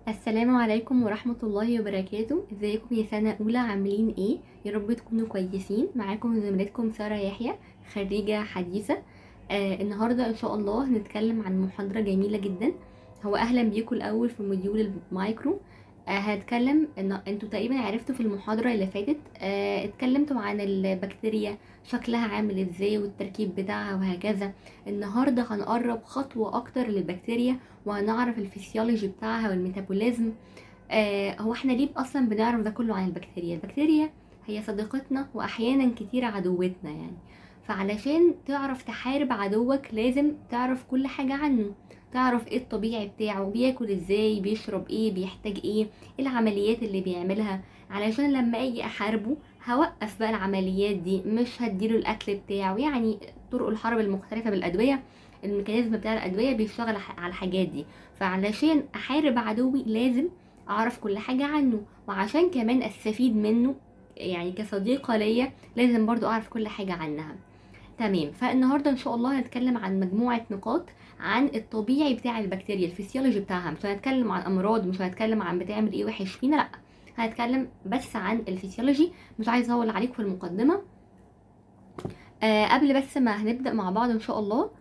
السلام عليكم ورحمة الله وبركاته ازيكم يا سنة أولى عاملين ايه يا رب تكونوا كويسين معاكم زميلتكم سارة يحيى خريجة حديثة آه النهاردة ان شاء الله هنتكلم عن محاضرة جميلة جدا هو اهلا بيكم الاول في موديول المايكرو آه هنتكلم ان انتوا تقريبا عرفتوا في المحاضرة اللي فاتت آه اتكلمتوا عن البكتيريا شكلها عامل ازاي والتركيب بتاعها وهكذا النهاردة هنقرب خطوة اكتر للبكتيريا وهنعرف الفسيولوجي بتاعها والميتابوليزم آه هو احنا ليه اصلا بنعرف ده كله عن البكتيريا البكتيريا هي صديقتنا واحيانا كتير عدوتنا يعني فعلشان تعرف تحارب عدوك لازم تعرف كل حاجة عنه تعرف ايه الطبيعي بتاعه بياكل ازاي بيشرب ايه بيحتاج ايه ايه العمليات اللي بيعملها علشان لما اجي احاربه هوقف بقى العمليات دي مش هديله الاكل بتاعه يعني طرق الحرب المختلفة بالادوية الميكانيزم بتاع الادويه بيشتغل على الحاجات دي فعلشان احارب عدوي لازم اعرف كل حاجه عنه وعشان كمان استفيد منه يعني كصديقه ليا لازم برضو اعرف كل حاجه عنها تمام فالنهارده ان شاء الله هنتكلم عن مجموعه نقاط عن الطبيعي بتاع البكتيريا الفسيولوجي بتاعها مش هنتكلم عن امراض مش هنتكلم عن بتعمل ايه وحش فينا لا هنتكلم بس عن الفسيولوجي مش عايزه اطول عليكم في المقدمه آه قبل بس ما هنبدا مع بعض ان شاء الله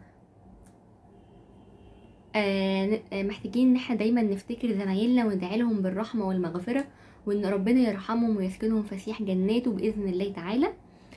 آه محتاجين ان احنا دايما نفتكر زمايلنا وندعي لهم بالرحمه والمغفره وان ربنا يرحمهم ويسكنهم فسيح جناته باذن الله تعالى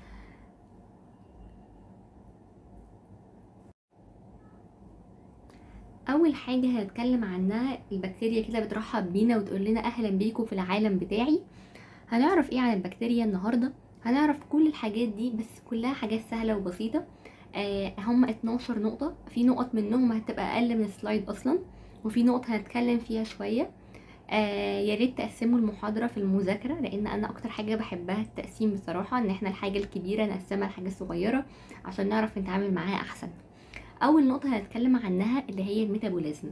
اول حاجه هنتكلم عنها البكتيريا كده بترحب بينا وتقول لنا اهلا بيكم في العالم بتاعي هنعرف ايه عن البكتيريا النهارده هنعرف كل الحاجات دي بس كلها حاجات سهله وبسيطه آه هم 12 نقطة في نقط منهم هتبقى أقل من السلايد أصلا وفي نقط هنتكلم فيها شوية آه يا ريت تقسموا المحاضرة في المذاكرة لأن أنا أكتر حاجة بحبها التقسيم بصراحة إن احنا الحاجة الكبيرة نقسمها لحاجة صغيرة عشان نعرف نتعامل معاها أحسن أول نقطة هنتكلم عنها اللي هي الميتابوليزم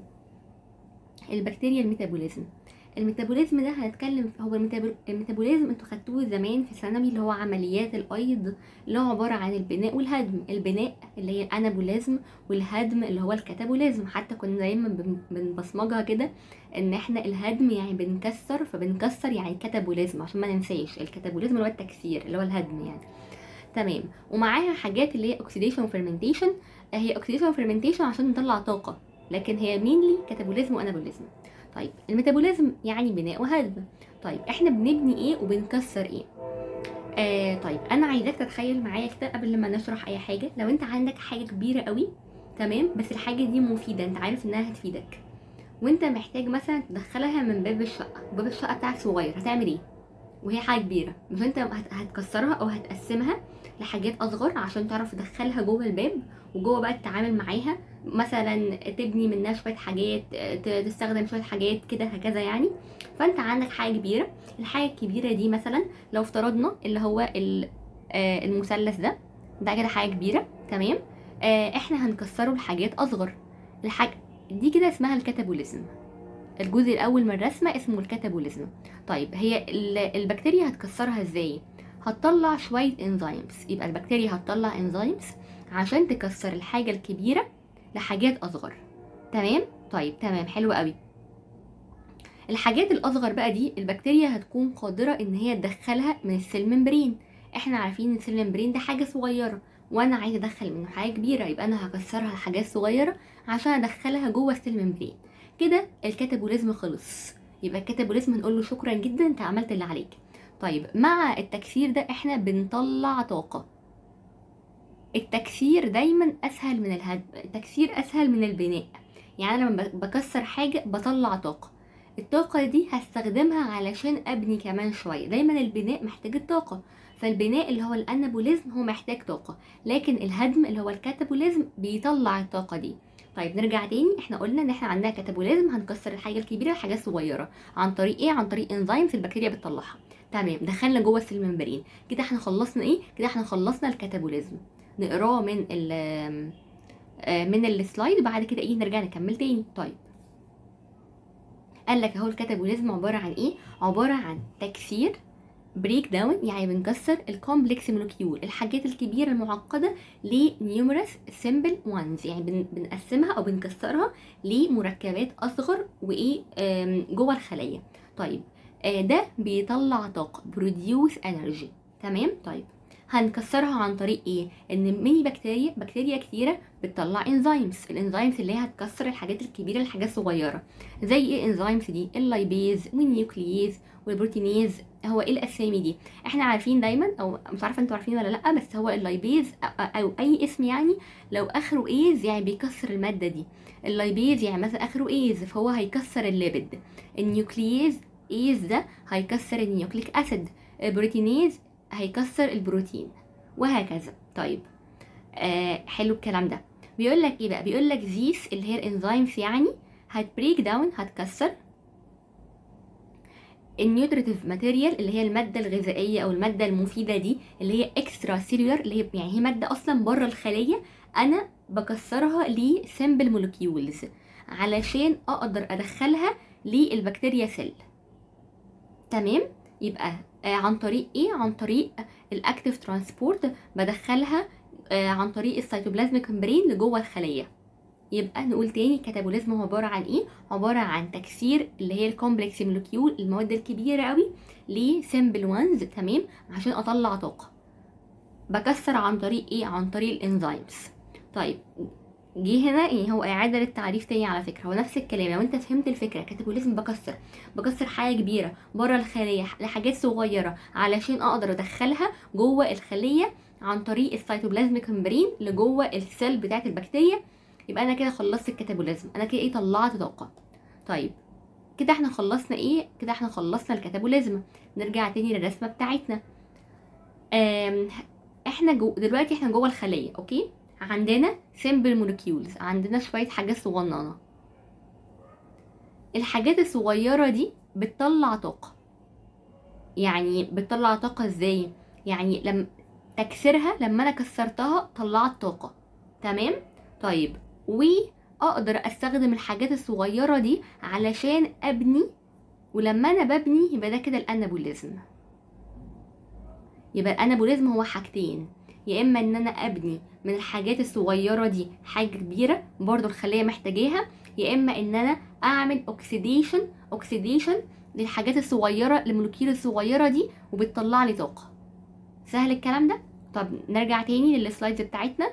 البكتيريا الميتابوليزم الميتابوليزم ده هنتكلم هو الميتابوليزم انتوا خدتوه زمان في ثانوي اللي هو عمليات الايض اللي هو عباره عن البناء والهدم البناء اللي هي الانابوليزم والهدم اللي هو الكتابوليزم حتى كنا دايما بنبصمجها كده ان احنا الهدم يعني بنكسر فبنكسر يعني كتابوليزم عشان ما ننساش الكتابوليزم اللي هو التكسير اللي هو الهدم يعني تمام ومعاها حاجات اللي هي اوكسيديشن وفرمنتيشن هي اوكسيديشن وفرمنتيشن عشان نطلع طاقه لكن هي مينلي كتابوليزم وانابوليزم طيب الميتابوليزم يعني بناء وهدم طيب احنا بنبني ايه وبنكسر ايه آه طيب انا عايزاك تتخيل معايا كده قبل ما نشرح اي حاجه لو انت عندك حاجه كبيره قوي تمام بس الحاجه دي مفيده انت عارف انها هتفيدك وانت محتاج مثلا تدخلها من باب الشقه باب الشقه بتاعك صغير هتعمل ايه وهي حاجه كبيره مش انت هتكسرها او هتقسمها لحاجات اصغر عشان تعرف تدخلها جوه الباب وجوه بقى تتعامل معاها مثلا تبني منها شويه حاجات تستخدم شويه حاجات كده هكذا يعني فانت عندك حاجه كبيره الحاجه الكبيره دي مثلا لو افترضنا اللي هو المثلث ده ده كده حاجه كبيره تمام احنا هنكسره لحاجات اصغر الحاجه دي كده اسمها الكتابوليزم الجزء الاول من الرسمه اسمه الكتابوليزم طيب هي البكتيريا هتكسرها ازاي هتطلع شويه انزيمز يبقى البكتيريا هتطلع انزيمز عشان تكسر الحاجه الكبيره لحاجات اصغر تمام طيب تمام حلو قوي الحاجات الاصغر بقى دي البكتيريا هتكون قادره ان هي تدخلها من السيل ممبرين احنا عارفين ان السيل ممبرين ده حاجه صغيره وانا عايزه ادخل منه حاجه كبيره يبقى انا هكسرها لحاجات صغيره عشان ادخلها جوه السيل ممبرين كده الكاتابوليزم خلص يبقى الكاتابوليزم هنقول له شكرا جدا انت عملت اللي عليك طيب مع التكسير ده احنا بنطلع طاقه التكسير دايما اسهل من الهدم التكسير اسهل من البناء يعني انا لما بكسر حاجه بطلع طاقه الطاقة دي هستخدمها علشان ابني كمان شوية دايما البناء محتاج الطاقة فالبناء اللي هو الانابوليزم هو محتاج طاقة لكن الهدم اللي هو الكاتابوليزم بيطلع الطاقة دي طيب نرجع تاني احنا قلنا ان احنا عندنا كاتابوليزم هنكسر الحاجة الكبيرة لحاجات صغيرة عن طريق ايه عن طريق انزيمز البكتيريا بتطلعها تمام دخلنا جوه السيل ممبرين كده احنا خلصنا ايه كده احنا خلصنا الكاتابوليزم نقراه من ال من السلايد بعد كده ايه نرجع نكمل تاني طيب قال لك اهو الكاتابوليزم عباره عن ايه عباره عن تكسير بريك داون يعني بنكسر الكومبلكس مولكيول الحاجات الكبيره المعقده لنيومرس سيمبل وانز يعني بن بنقسمها او بنكسرها لمركبات اصغر وايه آم، جوه الخليه طيب آه، ده بيطلع طاقه بروديوس انرجي تمام طيب هنكسرها عن طريق ايه ان ميني بكتيريا بكتيريا كتيره بتطلع انزيمز الانزيمز اللي هي هتكسر الحاجات الكبيره لحاجات صغيره زي ايه انزيمز دي اللايبيز والنيوكلييز والبروتينيز هو ايه الاسامي دي احنا عارفين دايما او مش عارفه انتوا عارفين ولا لا بس هو اللايبيز أ- او اي اسم يعني لو اخره ايز يعني بيكسر الماده دي اللايبيز يعني مثلا اخره ايز فهو هيكسر الليبيد النيوكلييز ايز ده هيكسر النيوكليك اسيد البروتينيز هيكسر البروتين وهكذا طيب آه حلو الكلام ده بيقول لك ايه بقى بيقول لك زيس اللي هي الانزيمز يعني هتبريك داون هتكسر النيوتريتيف ماتيريال اللي هي الماده الغذائيه او الماده المفيده دي اللي هي اكسترا سيلولر اللي هي يعني هي ماده اصلا بره الخليه انا بكسرها لسمبل مولكيولز علشان اقدر ادخلها للبكتيريا سيل تمام يبقى آه عن طريق ايه عن طريق الاكتيف ترانسبورت بدخلها آه عن طريق السيتوبلازميك ممبرين لجوه الخليه يبقى نقول تاني الكتابوليزم هو عباره عن ايه عباره عن تكسير اللي هي الكومبلكس مولكيول المواد الكبيره قوي لسمبل وانز تمام عشان اطلع طاقه بكسر عن طريق ايه عن طريق الانزيمز طيب جه هنا يعني هو اعاده للتعريف تاني على فكره هو نفس الكلام لو انت فهمت الفكره كاتابوليزم بكسر بكسر حاجه كبيره بره الخليه لحاجات صغيره علشان اقدر ادخلها جوه الخليه عن طريق السيتوبلازميك ممبرين لجوه السيل بتاعه البكتيريا يبقى انا كده خلصت الكتابوليزم انا كده ايه طلعت طاقه طيب كده احنا خلصنا ايه كده احنا خلصنا الكتابوليزم نرجع تاني للرسمه بتاعتنا آم، احنا جو دلوقتي احنا جوه الخليه اوكي عندنا سيمبل مولكيولز عندنا شويه حاجات صغننه الحاجات الصغيره دي بتطلع طاقه يعني بتطلع طاقه ازاي يعني لما تكسيرها لما انا كسرتها طلعت طاقه تمام طيب واقدر استخدم الحاجات الصغيره دي علشان ابني ولما انا ببني يبقى ده كده الانابوليزم يبقى الانابوليزم هو حاجتين يا اما ان انا ابني من الحاجات الصغيره دي حاجه كبيره برضو الخليه محتاجاها يا اما ان انا اعمل اوكسيديشن اوكسيديشن للحاجات الصغيره المولكيول الصغيره دي وبتطلع لي طاقه سهل الكلام ده طب نرجع تاني للسلايدز بتاعتنا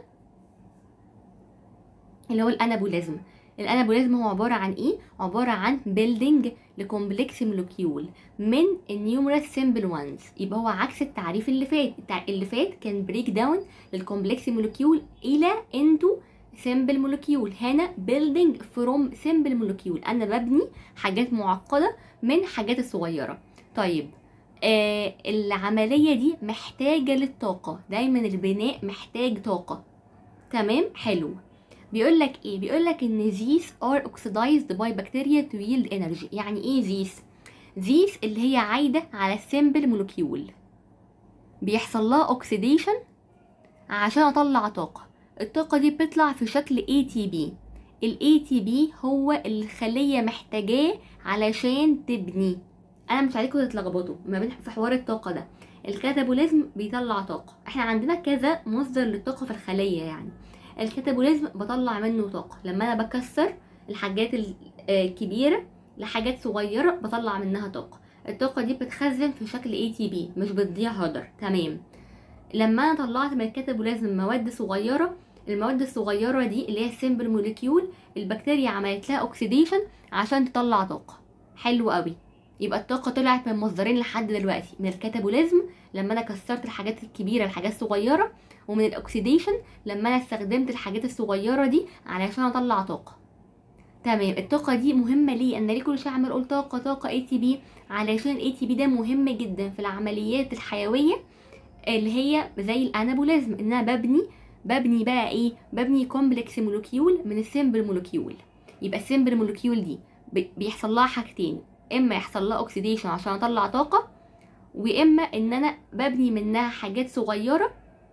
اللي هو الانابوليزم الانابوليزم هو عباره عن ايه عباره عن بيلدينج لكومبلكس مولكيول من النيومرس سيمبل وانز يبقى هو عكس التعريف اللي فات التع- اللي فات كان بريك داون للكومبلكس مولكيول الى انتو سيمبل مولكيول هنا بيلدينج فروم سيمبل مولكيول انا ببني حاجات معقده من حاجات الصغيره طيب آه العمليه دي محتاجه للطاقه دايما البناء محتاج طاقه تمام حلو بيقول لك ايه بيقول لك ان these are oxidized by bacteria to yield energy يعني ايه these these اللي هي عايده على السيمبل مولكيول بيحصل لها اوكسيديشن عشان اطلع طاقه الطاقه دي بتطلع في شكل ATP ال ATP هو اللي الخليه محتاجاه علشان تبني انا مش عايزكم تتلخبطوا ما بين في حوار الطاقه ده الكاتابوليزم بيطلع طاقه احنا عندنا كذا مصدر للطاقه في الخليه يعني الكاتابوليزم بطلع منه طاقة لما أنا بكسر الحاجات ال- آه، الكبيرة لحاجات صغيرة بطلع منها طاقة الطاقة دي بتخزن في شكل ATP مش بتضيع هدر تمام لما أنا طلعت من الكاتابوليزم مواد صغيرة المواد الصغيرة دي اللي هي السيمبل موليكيول البكتيريا عملت لها اوكسيديشن عشان تطلع طاقة حلو قوي يبقى الطاقة طلعت من مصدرين لحد دلوقتي من الكاتابوليزم لما أنا كسرت الحاجات الكبيرة لحاجات صغيرة ومن الاكسيديشن لما انا استخدمت الحاجات الصغيره دي علشان اطلع طاقه تمام الطاقه دي مهمه ليه انا ليه كل شويه عمال اقول طاقه طاقه اي تي بي علشان الاي تي بي ده مهم جدا في العمليات الحيويه اللي هي زي الانابوليزم ان انا ببني ببني بقى ايه ببني كومبلكس مولكيول من السيمبل مولكيول يبقى السيمبل مولكيول دي بي- بيحصل لها حاجتين اما يحصل لها اوكسيديشن عشان اطلع طاقه واما ان انا ببني منها حاجات صغيره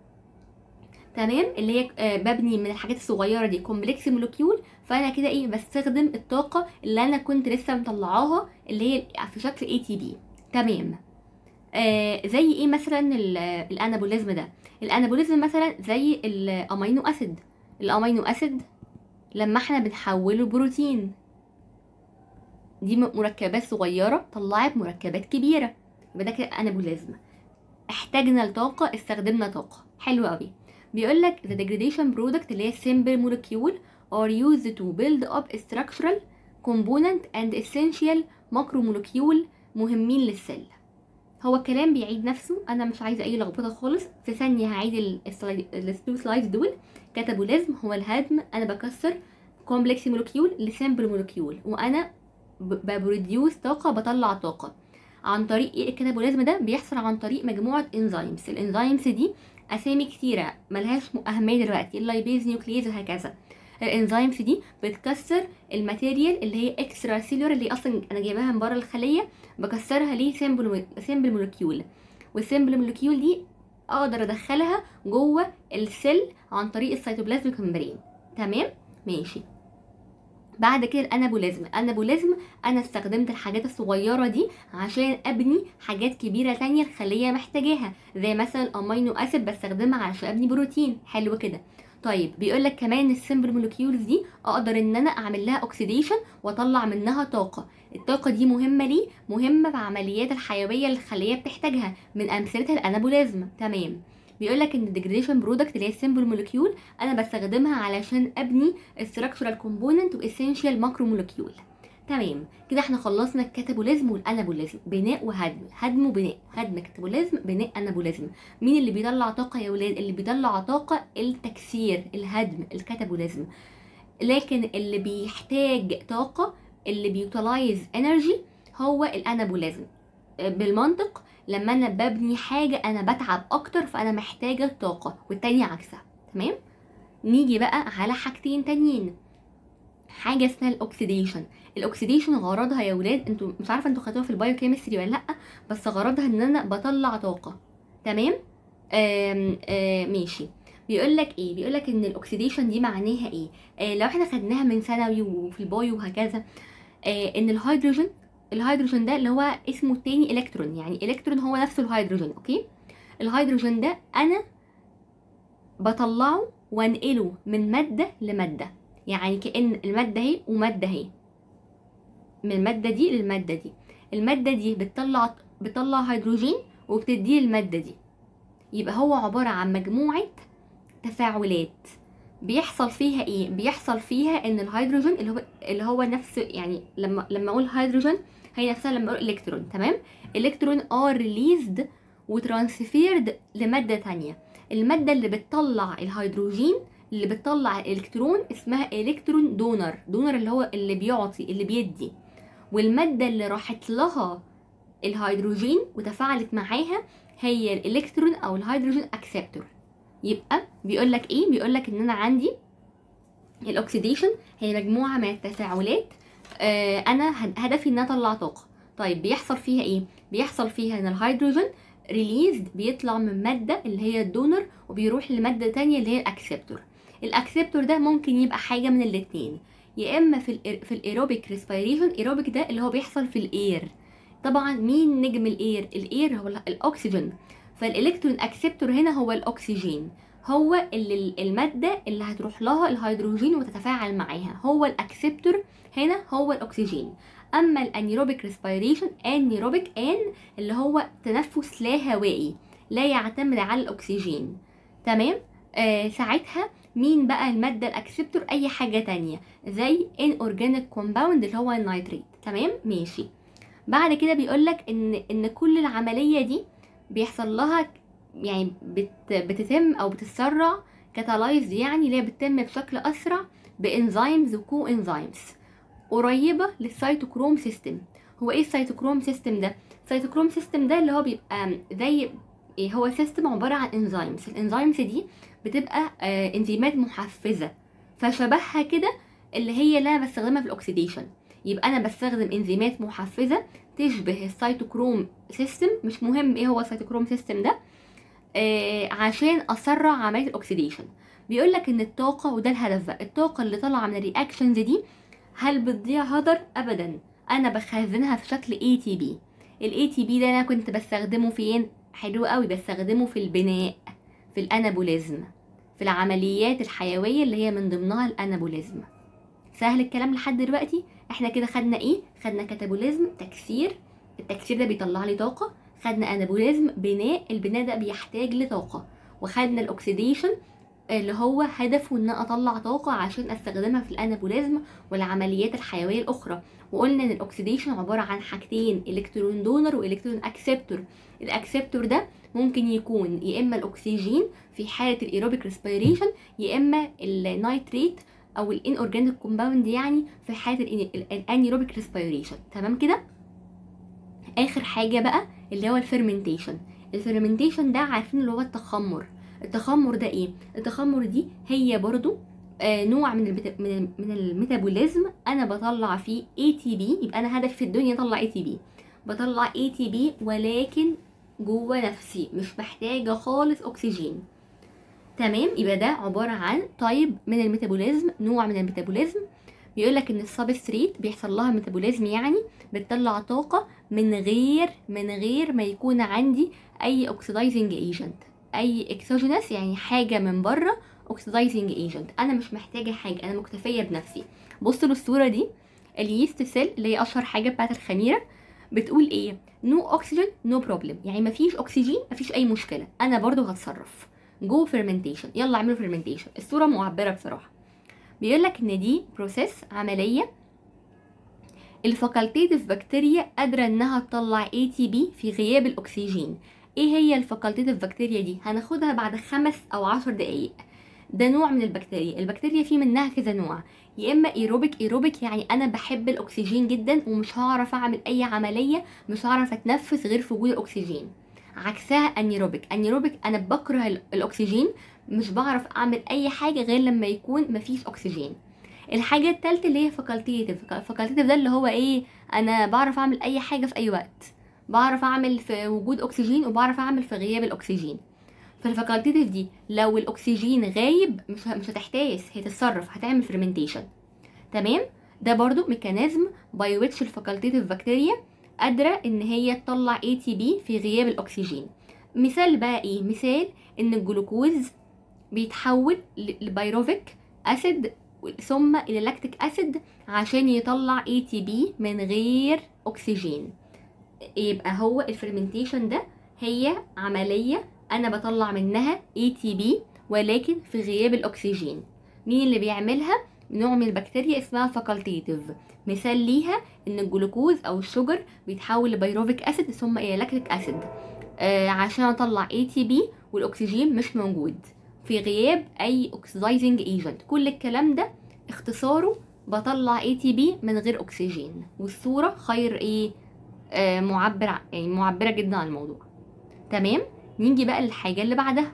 تمام اللي هي آه، ببني من الحاجات الصغيره دي كومبلكس مولكيول فانا كده ايه بستخدم الطاقه اللي انا كنت لسه مطلعاها اللي هي في شكل اي تي بي تمام آه زي ايه مثلا ال- الانابوليزم ده الانابوليزم مثلا زي الامينو اسيد الامينو اسيد لما احنا بنحوله بروتين دي م- مركبات صغيره طلعت مركبات كبيره يبقى ده كده انابوليزم احتاجنا لطاقه استخدمنا طاقه حلو قوي بيقول لك the degradation product اللي هي simple molecule are used to build up structural component and essential macromolecule مهمين للسيل هو الكلام بيعيد نفسه انا مش عايزه اي لخبطه خالص في ثانيه هعيد ال- السلايد التو سلايدز دول كاتابوليزم هو الهدم انا بكسر كومبلكس مولكيول لسمبل مولكيول وانا ب- ببروديوس طاقه بطلع طاقه عن طريق ايه الكاتابوليزم ده بيحصل عن طريق مجموعه انزيمز الانزيمز دي اسامي كتيره ملهاش م- اهميه دلوقتي اللايبيز نيوكليز وهكذا الانزيمز دي بتكسر الماتيريال اللي هي اكسترا سيلولر اللي اصلا انا جايباها من بره الخليه بكسرها ليه سيمبل سيمبل مولكيول والسيمبل مولكيول دي اقدر ادخلها جوه السيل عن طريق السيتوبلازميك ممبرين تمام ماشي بعد كده الانابوليزم الانابوليزم انا استخدمت الحاجات الصغيره دي عشان ابني حاجات كبيره تانية الخليه محتاجاها زي مثلا امينو اسيد بستخدمها عشان ابني بروتين حلو كده طيب بيقول لك كمان السمبل مولكيولز دي اقدر ان انا اعمل لها اوكسيديشن واطلع منها طاقه الطاقه دي مهمه ليه مهمه في عمليات الحيويه اللي الخليه بتحتاجها من امثلتها الانابوليزم تمام بيقول لك ان الديجريشن برودكت اللي هي السمبل مولكيول انا بستخدمها علشان ابني structural component واسينشال ماكرو مولكيول تمام كده احنا خلصنا الكاتابوليزم والانابوليزم بناء وهدم هدم وبناء هدم كاتابوليزم بناء انابوليزم مين اللي بيطلع طاقه يا ولاد اللي بيطلع طاقه التكسير الهدم الكاتابوليزم لكن اللي بيحتاج طاقه اللي بيوتلايز انرجي هو الانابوليزم بالمنطق لما انا ببني حاجه انا بتعب اكتر فانا محتاجه طاقه والتاني عكسها تمام نيجي بقى على حاجتين تانيين حاجه اسمها الاكسيديشن الاكسيديشن غرضها يا ولاد انتوا مش عارفه انتوا خدتوها في البايوكيمستري ولا لا بس غرضها ان انا بطلع طاقه تمام آم آم ماشي بيقول لك ايه بيقول لك ان الاكسيديشن دي معناها ايه آه لو احنا خدناها من ثانوي وفي البايو وهكذا آه ان الهيدروجين الهيدروجين ده اللي هو اسمه التاني الكترون يعني الكترون هو نفسه الهيدروجين اوكي الهيدروجين ده انا بطلعه وانقله من ماده لماده يعني كأن المادة اهي ومادة اهي من المادة دي للمادة دي المادة دي بتطلع بتطلع هيدروجين وبتديه المادة دي يبقى هو عبارة عن مجموعة تفاعلات بيحصل فيها ايه بيحصل فيها ان الهيدروجين اللي هو اللي هو نفس يعني لما لما اقول هيدروجين هي نفسها لما اقول الكترون تمام الكترون ار ريليزد وترانسفيرد لمادة تانية المادة اللي بتطلع الهيدروجين اللي بتطلع الالكترون اسمها الكترون دونر دونر اللي هو اللي بيعطي اللي بيدي والمادة اللي راحت لها الهيدروجين وتفاعلت معاها هي الالكترون او الهيدروجين اكسبتور يبقى بيقول لك ايه بيقول لك ان انا عندي الاكسيديشن هي مجموعه من التفاعلات آه انا هدفي ان اطلع طاقه طيب بيحصل فيها ايه بيحصل فيها ان الهيدروجين ريليزد بيطلع من ماده اللي هي الدونر وبيروح لماده تانية اللي هي الاكسبتور الاكسبتور ده ممكن يبقى حاجه من الاتنين يا اما في ال في الايروبيك ريسبيريشن ايروبيك ده اللي هو بيحصل في الاير طبعا مين نجم الاير الاير هو الاكسجين فالالكترون اكسبتور هنا هو الاكسجين هو اللي الماده اللي هتروح لها الهيدروجين وتتفاعل معاها هو الاكسبتور هنا هو الاكسجين اما الانيروبيك ريسبيريشن انيروبيك ان اللي هو تنفس لا هوائي لا يعتمد على الاكسجين تمام آه ساعتها مين بقى المادة الاكسبتور اي حاجة تانية زي ان اورجانيك كومباوند اللي هو النيتريت تمام ماشي بعد كده بيقولك ان ان كل العملية دي بيحصل لها يعني بت بتتم او بتتسرع كاتالايز يعني اللي هي بتتم بشكل اسرع بانزيمز وكو انزيمز قريبة للسيتوكروم سيستم هو ايه السيتوكروم سيستم ده السيتوكروم سيستم ده اللي هو بيبقى زي ايه هو سيستم عبارة عن انزيمز الانزيمز دي بتبقى آه انزيمات محفزة فشبهها كده اللي هي اللي انا بستخدمها في الاكسيديشن يبقى انا بستخدم انزيمات محفزة تشبه السيتوكروم سيستم مش مهم ايه هو السيتوكروم سيستم ده آه عشان اسرع عملية الاكسيديشن بيقول لك ان الطاقة وده الهدف بقى الطاقة اللي طالعة من الرياكشنز دي هل بتضيع هدر ابدا انا بخزنها في شكل اي تي بي الاي تي بي ده انا كنت بستخدمه فين حلو قوي بستخدمه في البناء في الانابوليزم في العمليات الحيويه اللي هي من ضمنها الانابوليزم سهل الكلام لحد دلوقتي احنا كده خدنا ايه خدنا كاتابوليزم تكسير التكسير ده بيطلع لي طاقه خدنا انابوليزم بناء البناء ده بيحتاج لطاقه وخدنا الاكسيديشن اللي هو هدفه ان انا اطلع طاقه عشان استخدمها في الانابوليزم والعمليات الحيويه الاخرى وقلنا ان الاكسيديشن عباره عن حاجتين الكترون دونر والكترون اكسبتور الاكسبتور ده ممكن يكون يا اما الاكسجين في حاله الايروبيك ريسبيريشن يا اما النايتريت او الان اورجانيك كومباوند يعني في حاله الانيروبيك ريسبيريشن تمام كده اخر حاجه بقى اللي هو الفيرمنتيشن الفيرمنتيشن ده عارفين اللي هو التخمر التخمر ده ايه التخمر دي هي برضو آه نوع من الميتا من, من الميتابوليزم انا بطلع فيه اي تي بي يبقى انا هدفي في الدنيا اطلع اي تي بي بطلع اي تي بي ولكن جوه نفسي مش محتاجه خالص اكسجين تمام يبقى ده عباره عن طيب من الميتابوليزم نوع من الميتابوليزم بيقول لك ان السبستريت بيحصل لها ميتابوليزم يعني بتطلع طاقه من غير من غير ما يكون عندي اي اوكسيدايزنج ايجنت اي اكسوجينس يعني حاجه من بره اوكسيدايزنج ايجنت انا مش محتاجه حاجه انا مكتفيه بنفسي بصوا للصوره دي اليست سيل اللي هي اشهر حاجه بتاعت الخميره بتقول ايه نو اوكسجين نو بروبلم يعني مفيش اكسجين مفيش اي مشكله انا برضو هتصرف جو فيرمنتيشن يلا اعملوا فيرمنتيشن الصوره معبره بصراحه بيقول لك ان دي بروسيس عمليه الفاكولتيتيف بكتيريا قادره انها تطلع اي تي بي في غياب الاكسجين ايه هي الفاكولتيتيف بكتيريا دي هناخدها بعد خمس او عشر دقايق ده نوع من البكتيريا البكتيريا في منها كذا نوع يا اما ايروبيك ايروبيك يعني انا بحب الاكسجين جدا ومش هعرف اعمل اي عمليه مش هعرف اتنفس غير في وجود الاكسجين عكسها انيروبيك انيروبيك انا بكره الاكسجين مش بعرف اعمل اي حاجه غير لما يكون مفيش اكسجين الحاجه الثالثه اللي هي فاكولتيتيف فاكولتيتيف ده اللي هو ايه انا بعرف اعمل اي حاجه في اي وقت بعرف اعمل في وجود اكسجين وبعرف اعمل في غياب الاكسجين فالفاكولتيتيف دي لو الاكسجين غايب مش مش هتحتاس هي تتصرف هتعمل فريمنتيشن تمام ده برضو ميكانيزم باي ويتش الفاكولتيتيف بكتيريا قادره ان هي تطلع اي تي بي في غياب الاكسجين مثال بقى ايه مثال ان الجلوكوز بيتحول لبيروفيك اسيد ثم الى لاكتيك اسيد عشان يطلع اي تي بي من غير اكسجين يبقى هو الفرمنتيشن ده هي عمليه انا بطلع منها اي تي بي ولكن في غياب الاكسجين مين اللي بيعملها نوع من البكتيريا اسمها فاكولتيتيف مثال ليها ان الجلوكوز او الشوجر بيتحول لبيروفيك اسيد ثم الى لاكتيك اسيد آه عشان اطلع اي تي بي والاكسجين مش موجود في غياب اي اوكسيدايزنج ايجنت كل الكلام ده اختصاره بطلع اي تي بي من غير اكسجين والصوره خير ايه آه معبر يعني معبره جدا عن الموضوع تمام نيجي بقى للحاجه اللي بعدها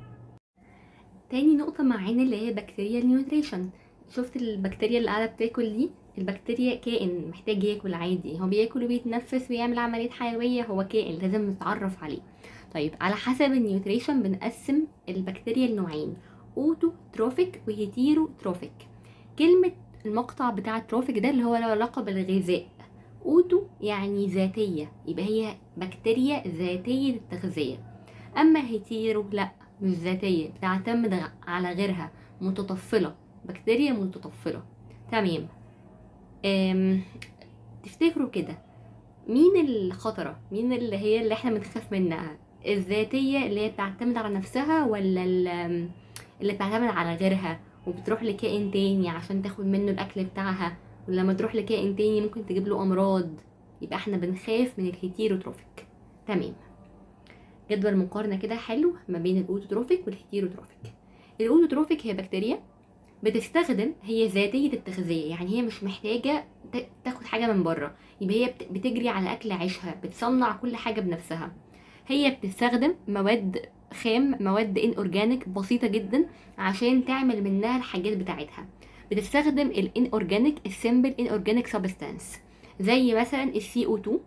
تاني نقطه معانا اللي هي بكتيريا النيوتريشن شفت البكتيريا اللي قاعده بتاكل دي البكتيريا كائن محتاج ياكل عادي هو بياكل وبيتنفس ويعمل عمليات حيويه هو كائن لازم نتعرف عليه طيب على حسب النيوتريشن بنقسم البكتيريا لنوعين اوتو تروفيك وهيتيرو تروفيك كلمه المقطع بتاع التروفيك ده اللي هو له علاقه بالغذاء اوتو يعني ذاتيه يبقى هي بكتيريا ذاتيه التغذيه اما هيتيرو لا مش ذاتيه بتعتمد على غيرها متطفله بكتيريا متطفله تمام أم... تفتكروا كده مين الخطره مين اللي هي اللي احنا بنخاف منها الذاتيه اللي هي بتعتمد على نفسها ولا اللي بتعتمد على غيرها وبتروح لكائن تاني عشان تاخد منه الاكل بتاعها ولما تروح لكائن تاني ممكن تجيب له امراض يبقى احنا بنخاف من الهيتيروتروفيك تمام جدول مقارنه كده حلو ما بين الاوتوتروفيك والهيتيروتروفيك الاوتوتروفيك هي بكتيريا بتستخدم هي ذاتيه التغذيه يعني هي مش محتاجه تاخد حاجه من بره يبقى هي بتجري على اكل عيشها بتصنع كل حاجه بنفسها هي بتستخدم مواد خام مواد ان اورجانيك بسيطه جدا عشان تعمل منها الحاجات بتاعتها بتستخدم الان اورجانيك السيمبل ان اورجانيك سبستانس زي مثلا السي او 2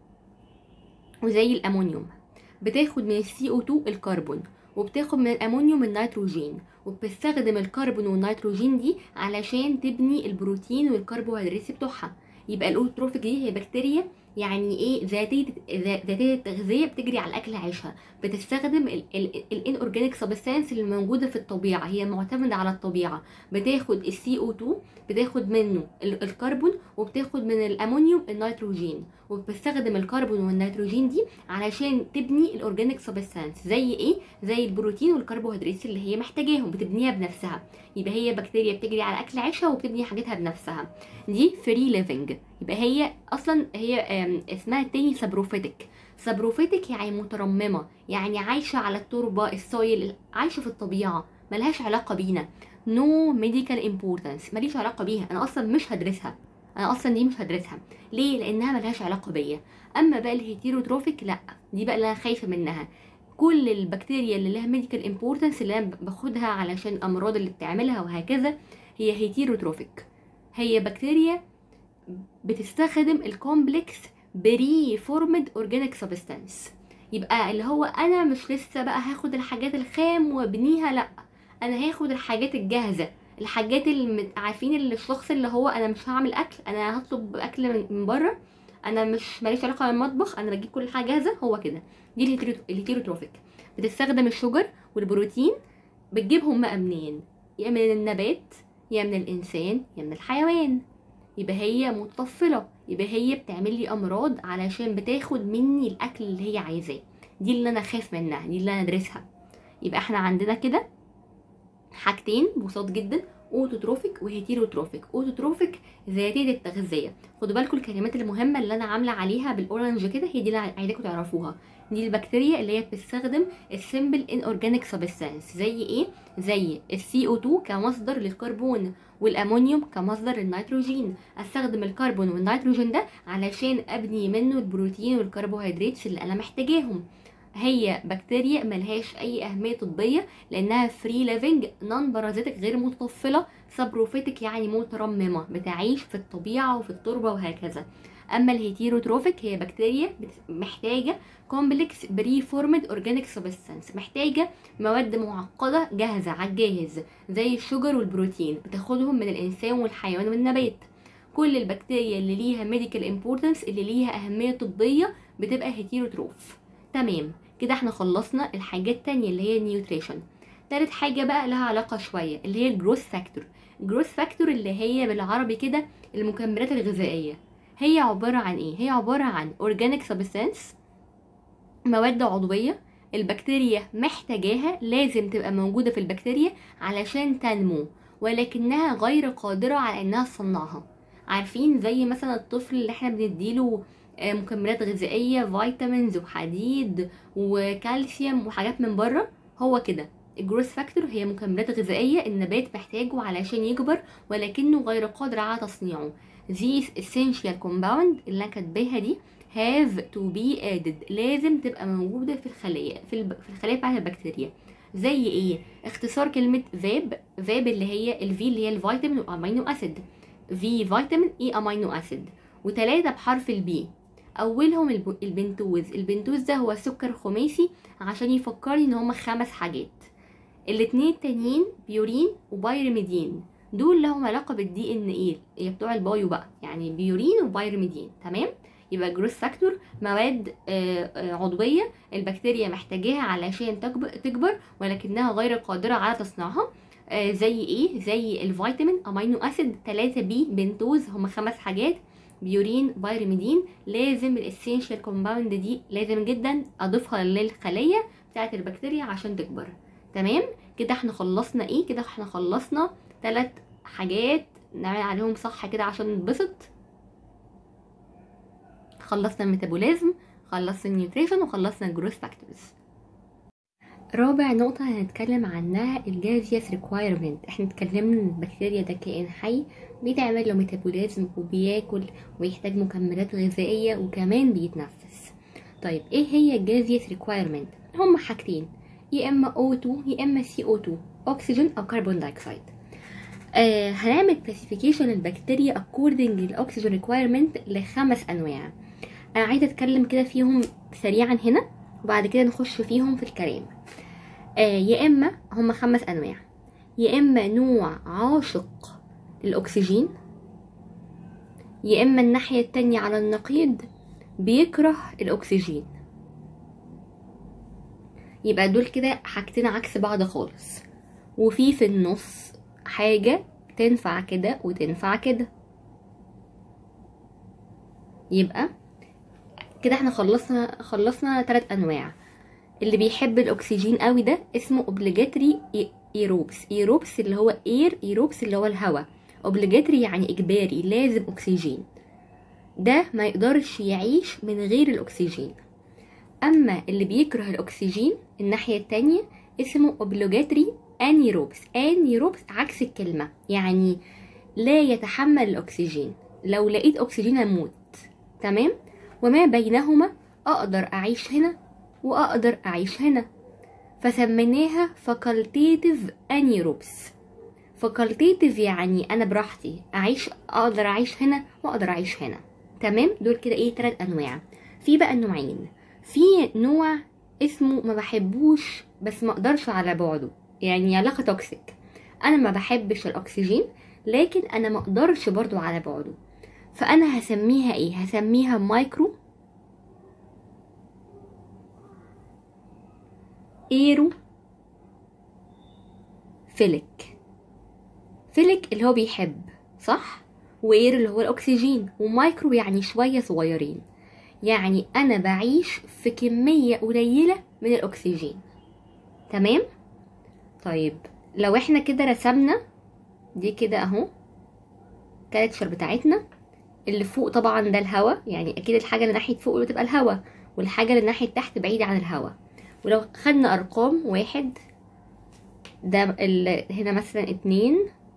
وزي الامونيوم بتاخد من السي او 2 الكربون وبتاخد من الامونيوم النيتروجين وبتستخدم الكربون والنيتروجين دي علشان تبني البروتين والكربوهيدرات بتوعها يبقى الاوتروفيك دي هي بكتيريا يعني ايه ذاتيه ذا- ذاتيه التغذيه بتجري على الاكل عيشها بتستخدم الان اورجانيك سبستانس اللي موجوده في الطبيعه هي معتمده على الطبيعه بتاخد السي او 2 بتاخد منه ال- الكربون وبتاخد من الامونيوم النيتروجين وبتستخدم الكربون والنيتروجين دي علشان تبني الاورجانيك سبستانس زي ايه زي البروتين والكربوهيدرات اللي هي محتاجاهم بتبنيها بنفسها يبقى هي بكتيريا بتجري على اكل عيشها وبتبني حاجتها بنفسها دي فري ليفنج يبقى هي اصلا هي آم، اسمها التاني سبروفيتك سبروفيتك يعني مترممه يعني عايشه على التربه السويل عايشه في الطبيعه ملهاش علاقه بينا نو ميديكال امبورتانس ماليش علاقه بيها انا اصلا مش هدرسها انا اصلا دي مش هدرسها ليه لانها ملهاش علاقه بيا اما بقى الهيتيروتروفيك لا دي بقى اللي انا خايفه منها كل البكتيريا اللي لها ميديكال امبورتانس اللي انا باخدها علشان الامراض اللي بتعملها وهكذا هي هيتيروتروفيك هي بكتيريا بتستخدم الكومبلكس بري فورمد اورجانيك سبستانس يبقى اللي هو انا مش لسه بقى هاخد الحاجات الخام وابنيها لا انا هاخد الحاجات الجاهزه الحاجات اللي مت- عارفين اللي الشخص اللي هو انا مش هعمل اكل انا هطلب اكل من- من بره انا مش ماليش علاقه بالمطبخ انا بجيب كل حاجه جاهزه هو كده دي الهيتيرو- الهيتيروتروفيك بتستخدم الشجر والبروتين بتجيبهم بقى منين يا من النبات يا من الانسان يا من الحيوان يبقى هي متطفله يبقى هي بتعمل لي امراض علشان بتاخد مني الاكل اللي هي عايزاه دي اللي انا خايف منها دي اللي انا ادرسها يبقى احنا عندنا كده حاجتين بساط جدا اوتوتروفيك وهيتيروتروفيك اوتوتروفيك ذاتيه التغذيه خدوا بالكم الكلمات المهمه اللي انا عامله عليها بالاورنج كده هي دي اللي عايزاكم تعرفوها دي البكتيريا اللي هي بتستخدم السمبل ان اورجانيك سبستانس زي ايه زي السي او 2 كمصدر للكربون والامونيوم كمصدر للنيتروجين استخدم الكربون والنيتروجين ده علشان ابني منه البروتين والكربوهيدرات اللي انا محتاجاهم هي بكتيريا ملهاش اي اهميه طبيه لانها فري ليفنج نون بارازيتك غير متطفله سبروفيتك يعني مترممه بتعيش في الطبيعه وفي التربه وهكذا اما الهيتيروتروفيك هي بكتيريا بت- محتاجه كومبلكس بري فورمد اورجانيك سبستانس محتاجه مواد معقده جاهزه على الجاهز زي الشجر والبروتين بتاخدهم من الانسان والحيوان والنبات كل البكتيريا اللي ليها ميديكال امبورتانس اللي ليها اهميه طبيه بتبقى هيتيروتروف تمام كده احنا خلصنا الحاجات التانية اللي هي النيوتريشن تالت حاجة بقى لها علاقة شوية اللي هي الجروث فاكتور الجروث فاكتور اللي هي بالعربي كده المكملات الغذائية هي عبارة عن ايه هي عبارة عن اورجانيك سبستانس مواد عضوية البكتيريا محتاجاها لازم تبقى موجودة في البكتيريا علشان تنمو ولكنها غير قادرة على انها تصنعها عارفين زي مثلا الطفل اللي احنا بنديله آه، مكملات غذائية فيتامينز وحديد وكالسيوم وحاجات من بره هو كده الجروث فاكتور هي مكملات غذائية النبات محتاجه علشان يكبر ولكنه غير قادر على تصنيعه these essential compound اللي انا كاتباها دي have to be added لازم تبقى موجودة في الخلية في, الب... في الخلية بتاعت البكتيريا زي ايه اختصار كلمة فاب فاب اللي هي الفي اللي هي الفيتامين والامينو اسيد في فيتامين اي امينو اسيد وتلاتة بحرف البي اولهم الب... البنتوز البنتوز ده هو سكر خماسي عشان يفكرني ان هما خمس حاجات الاتنين التانيين بيورين وبايرميدين دول لهم علاقة بالدي ان ايه هي بتوع البايو بقى يعني بيورين وبايرميدين تمام يبقى جروث فاكتور مواد آه، آه، عضوية البكتيريا محتاجاها علشان تكبر, تكبر ولكنها غير قادرة على تصنيعها آه، زي ايه زي الفيتامين امينو اسيد 3 بي بنتوز هم خمس حاجات بيورين بايرميدين لازم الاسينشال كومباوند دي لازم جدا اضيفها للخليه بتاعه البكتيريا عشان تكبر تمام كده احنا خلصنا ايه كده احنا خلصنا ثلاث حاجات نعمل عليهم صح كده عشان نتبسط خلصنا الميتابوليزم خلصنا النيوتريشن وخلصنا الجروث فاكتورز رابع نقطة هنتكلم عنها الجازيوس ريكوايرمنت احنا اتكلمنا ان البكتيريا ده كائن حي بيتعمل له ميتابوليزم وبياكل ويحتاج مكملات غذائية وكمان بيتنفس طيب ايه هي الجازيوس ريكوايرمنت هما حاجتين يا اما O2 يا اما CO2 اكسجين او كربون دايوكسيد آه هنعمل كلاسيفيكيشن البكتيريا according للاكسجين ريكوايرمنت لخمس انواع انا عايزه اتكلم كده فيهم سريعا هنا وبعد كده نخش فيهم في الكلام آه يا اما هما خمس انواع يا اما نوع عاشق للاكسجين يا اما الناحيه التانية على النقيض بيكره الاكسجين يبقى دول كده حاجتين عكس بعض خالص وفي في النص حاجة تنفع كده وتنفع كده يبقى كده احنا خلصنا خلصنا ثلاث انواع اللي بيحب الاكسجين قوي ده اسمه اوبليجاتري ايروبس ايروبس اللي هو اير ايروبس اللي هو الهواء اوبليجاتري يعني اجباري لازم اكسجين ده ما يقدرش يعيش من غير الاكسجين اما اللي بيكره الاكسجين الناحيه التانية اسمه اوبليجاتري انيروبس انيروبس عكس الكلمه يعني لا يتحمل الاكسجين لو لقيت اكسجين اموت تمام وما بينهما اقدر اعيش هنا واقدر اعيش هنا فسميناها فاكولتيتيف انيروبس فاكولتيتيف يعني انا براحتي اعيش اقدر اعيش هنا واقدر اعيش هنا تمام دول كده ايه تلات انواع في بقى نوعين في نوع اسمه ما بحبوش بس ما اقدرش على بعده يعني علاقه توكسيك انا ما بحبش الاكسجين لكن انا ما اقدرش برضو على بعده فانا هسميها ايه هسميها مايكرو ايرو فيلك فيلك اللي هو بيحب صح واير اللي هو الاكسجين ومايكرو يعني شويه صغيرين يعني انا بعيش في كميه قليله من الاكسجين تمام طيب لو احنا كده رسمنا دي كده اهو الكاركتشر بتاعتنا اللي فوق طبعا ده الهواء يعني اكيد الحاجه اللي ناحيه فوق بتبقى الهواء والحاجه اللي ناحيه تحت بعيده عن الهواء ولو خدنا ارقام واحد ده ال... هنا مثلا اتنين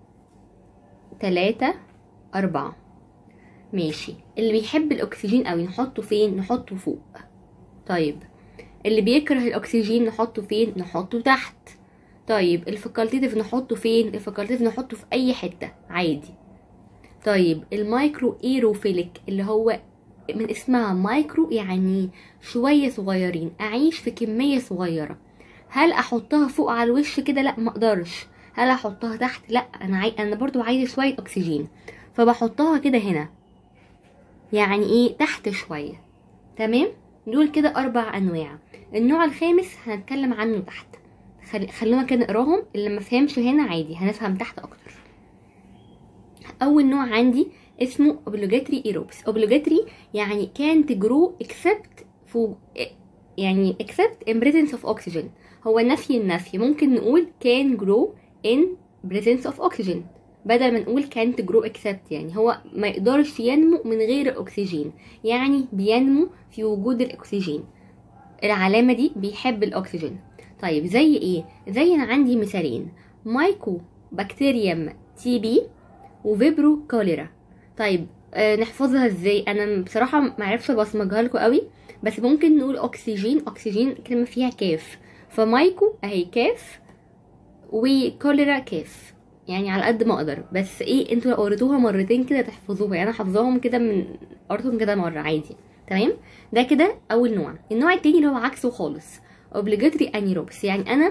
تلاتة أربعة ماشي اللي بيحب الأكسجين أوي نحطه فين نحطه فوق طيب اللي بيكره الأكسجين نحطه فين نحطه تحت طيب الفاكولتيتيف نحطه فين الفاكولتيتيف نحطه في أي حتة عادي طيب المايكرو ايروفيليك اللي هو من اسمها مايكرو يعني شوية صغيرين أعيش في كمية صغيرة هل أحطها فوق على الوش كده لأ مقدرش هل أحطها تحت لأ أنا عاي... أنا برضو عايزة شوية أكسجين فبحطها كده هنا يعني إيه تحت شوية تمام دول كده أربع أنواع النوع الخامس هنتكلم عنه تحت خل... خلونا كده نقراهم اللي ما فهمش هنا عادي هنفهم تحت أكتر أول نوع عندي اسمه obligatory aerobes obligatory يعني can't grow except for يعني except in presence of oxygen هو نفي النفي ممكن نقول can grow in presence of oxygen بدل ما نقول can't grow except يعني هو ما يقدرش ينمو من غير الأكسجين يعني بينمو في وجود الأكسجين العلامة دي بيحب الأكسجين طيب زي ايه زي انا عندي مثالين مايكو بكتيريوم تي بي وفيبرو كوليرا طيب آه نحفظها ازاي انا بصراحه ما عرفش ابصمجها لكم قوي بس ممكن نقول اكسجين اكسجين كلمه فيها كاف فمايكو اهي كاف وكوليرا كاف يعني على قد ما اقدر بس ايه انتوا لو قريتوها مرتين كده تحفظوها يعني انا حافظاهم كده من قريتهم كده مره عادي تمام ده كده اول نوع النوع التاني اللي هو عكسه خالص obligatory anaerobes يعني انا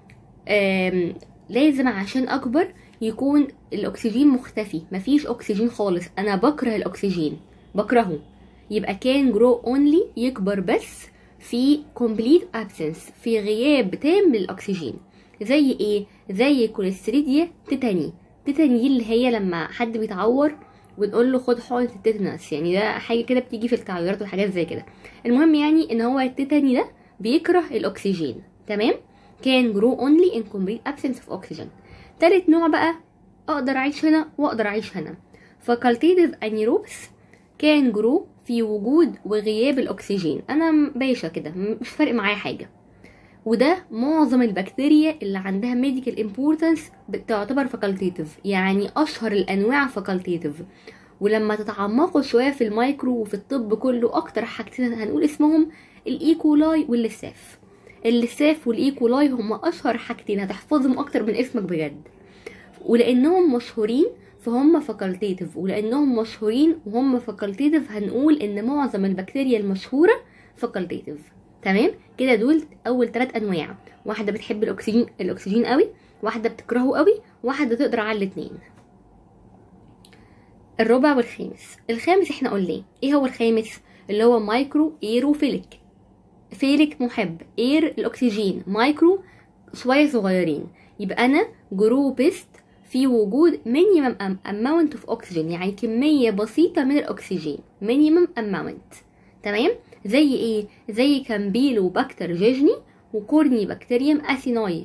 لازم عشان اكبر يكون الاكسجين مختفي مفيش اكسجين خالص انا بكره الاكسجين بكرهه يبقى كان جرو اونلي يكبر بس في complete absence في غياب تام للاكسجين زي ايه زي كوليستريديا تيتاني تيتاني دي اللي هي لما حد بيتعور ونقول له خد حقنة التيتانس يعني ده حاجة كده بتيجي في التعويرات وحاجات زي كده المهم يعني ان هو التيتاني ده بيكره الاكسجين تمام كان جرو اونلي ان complete absence of oxygen تالت نوع بقى اقدر اعيش هنا واقدر اعيش هنا فاكولتيتيف انيروبس كان جرو في وجود وغياب الاكسجين انا باشا كده مش فارق معايا حاجه وده معظم البكتيريا اللي عندها ميديكال امبورتنس بتعتبر فاكولتيتيف يعني اشهر الانواع فاكولتيتيف ولما تتعمقوا شويه في المايكرو وفي الطب كله اكتر حاجتين هنقول اسمهم الايكولاي واللساف اللساف والايكولاي هم اشهر حاجتين هتحفظهم اكتر من اسمك بجد ولانهم مشهورين فهم فاكولتيتيف ولانهم مشهورين وهم فاكولتيتيف هنقول ان معظم البكتيريا المشهوره فاكولتيتيف تمام كده دول اول ثلاث انواع واحده بتحب الاكسجين الاكسجين قوي واحده بتكرهه قوي واحده تقدر على الاثنين الرابع والخامس الخامس احنا قلنا ايه هو الخامس اللي هو مايكرو ايروفيليك فيلك محب اير الاكسجين مايكرو شويه صغيرين يبقى انا جروبست في وجود minimum am- amount of oxygen يعني كمية بسيطة من الأكسجين minimum amount تمام زي ايه زي كامبيلو باكتر جيجني وكورني بكتيريوم اثيناي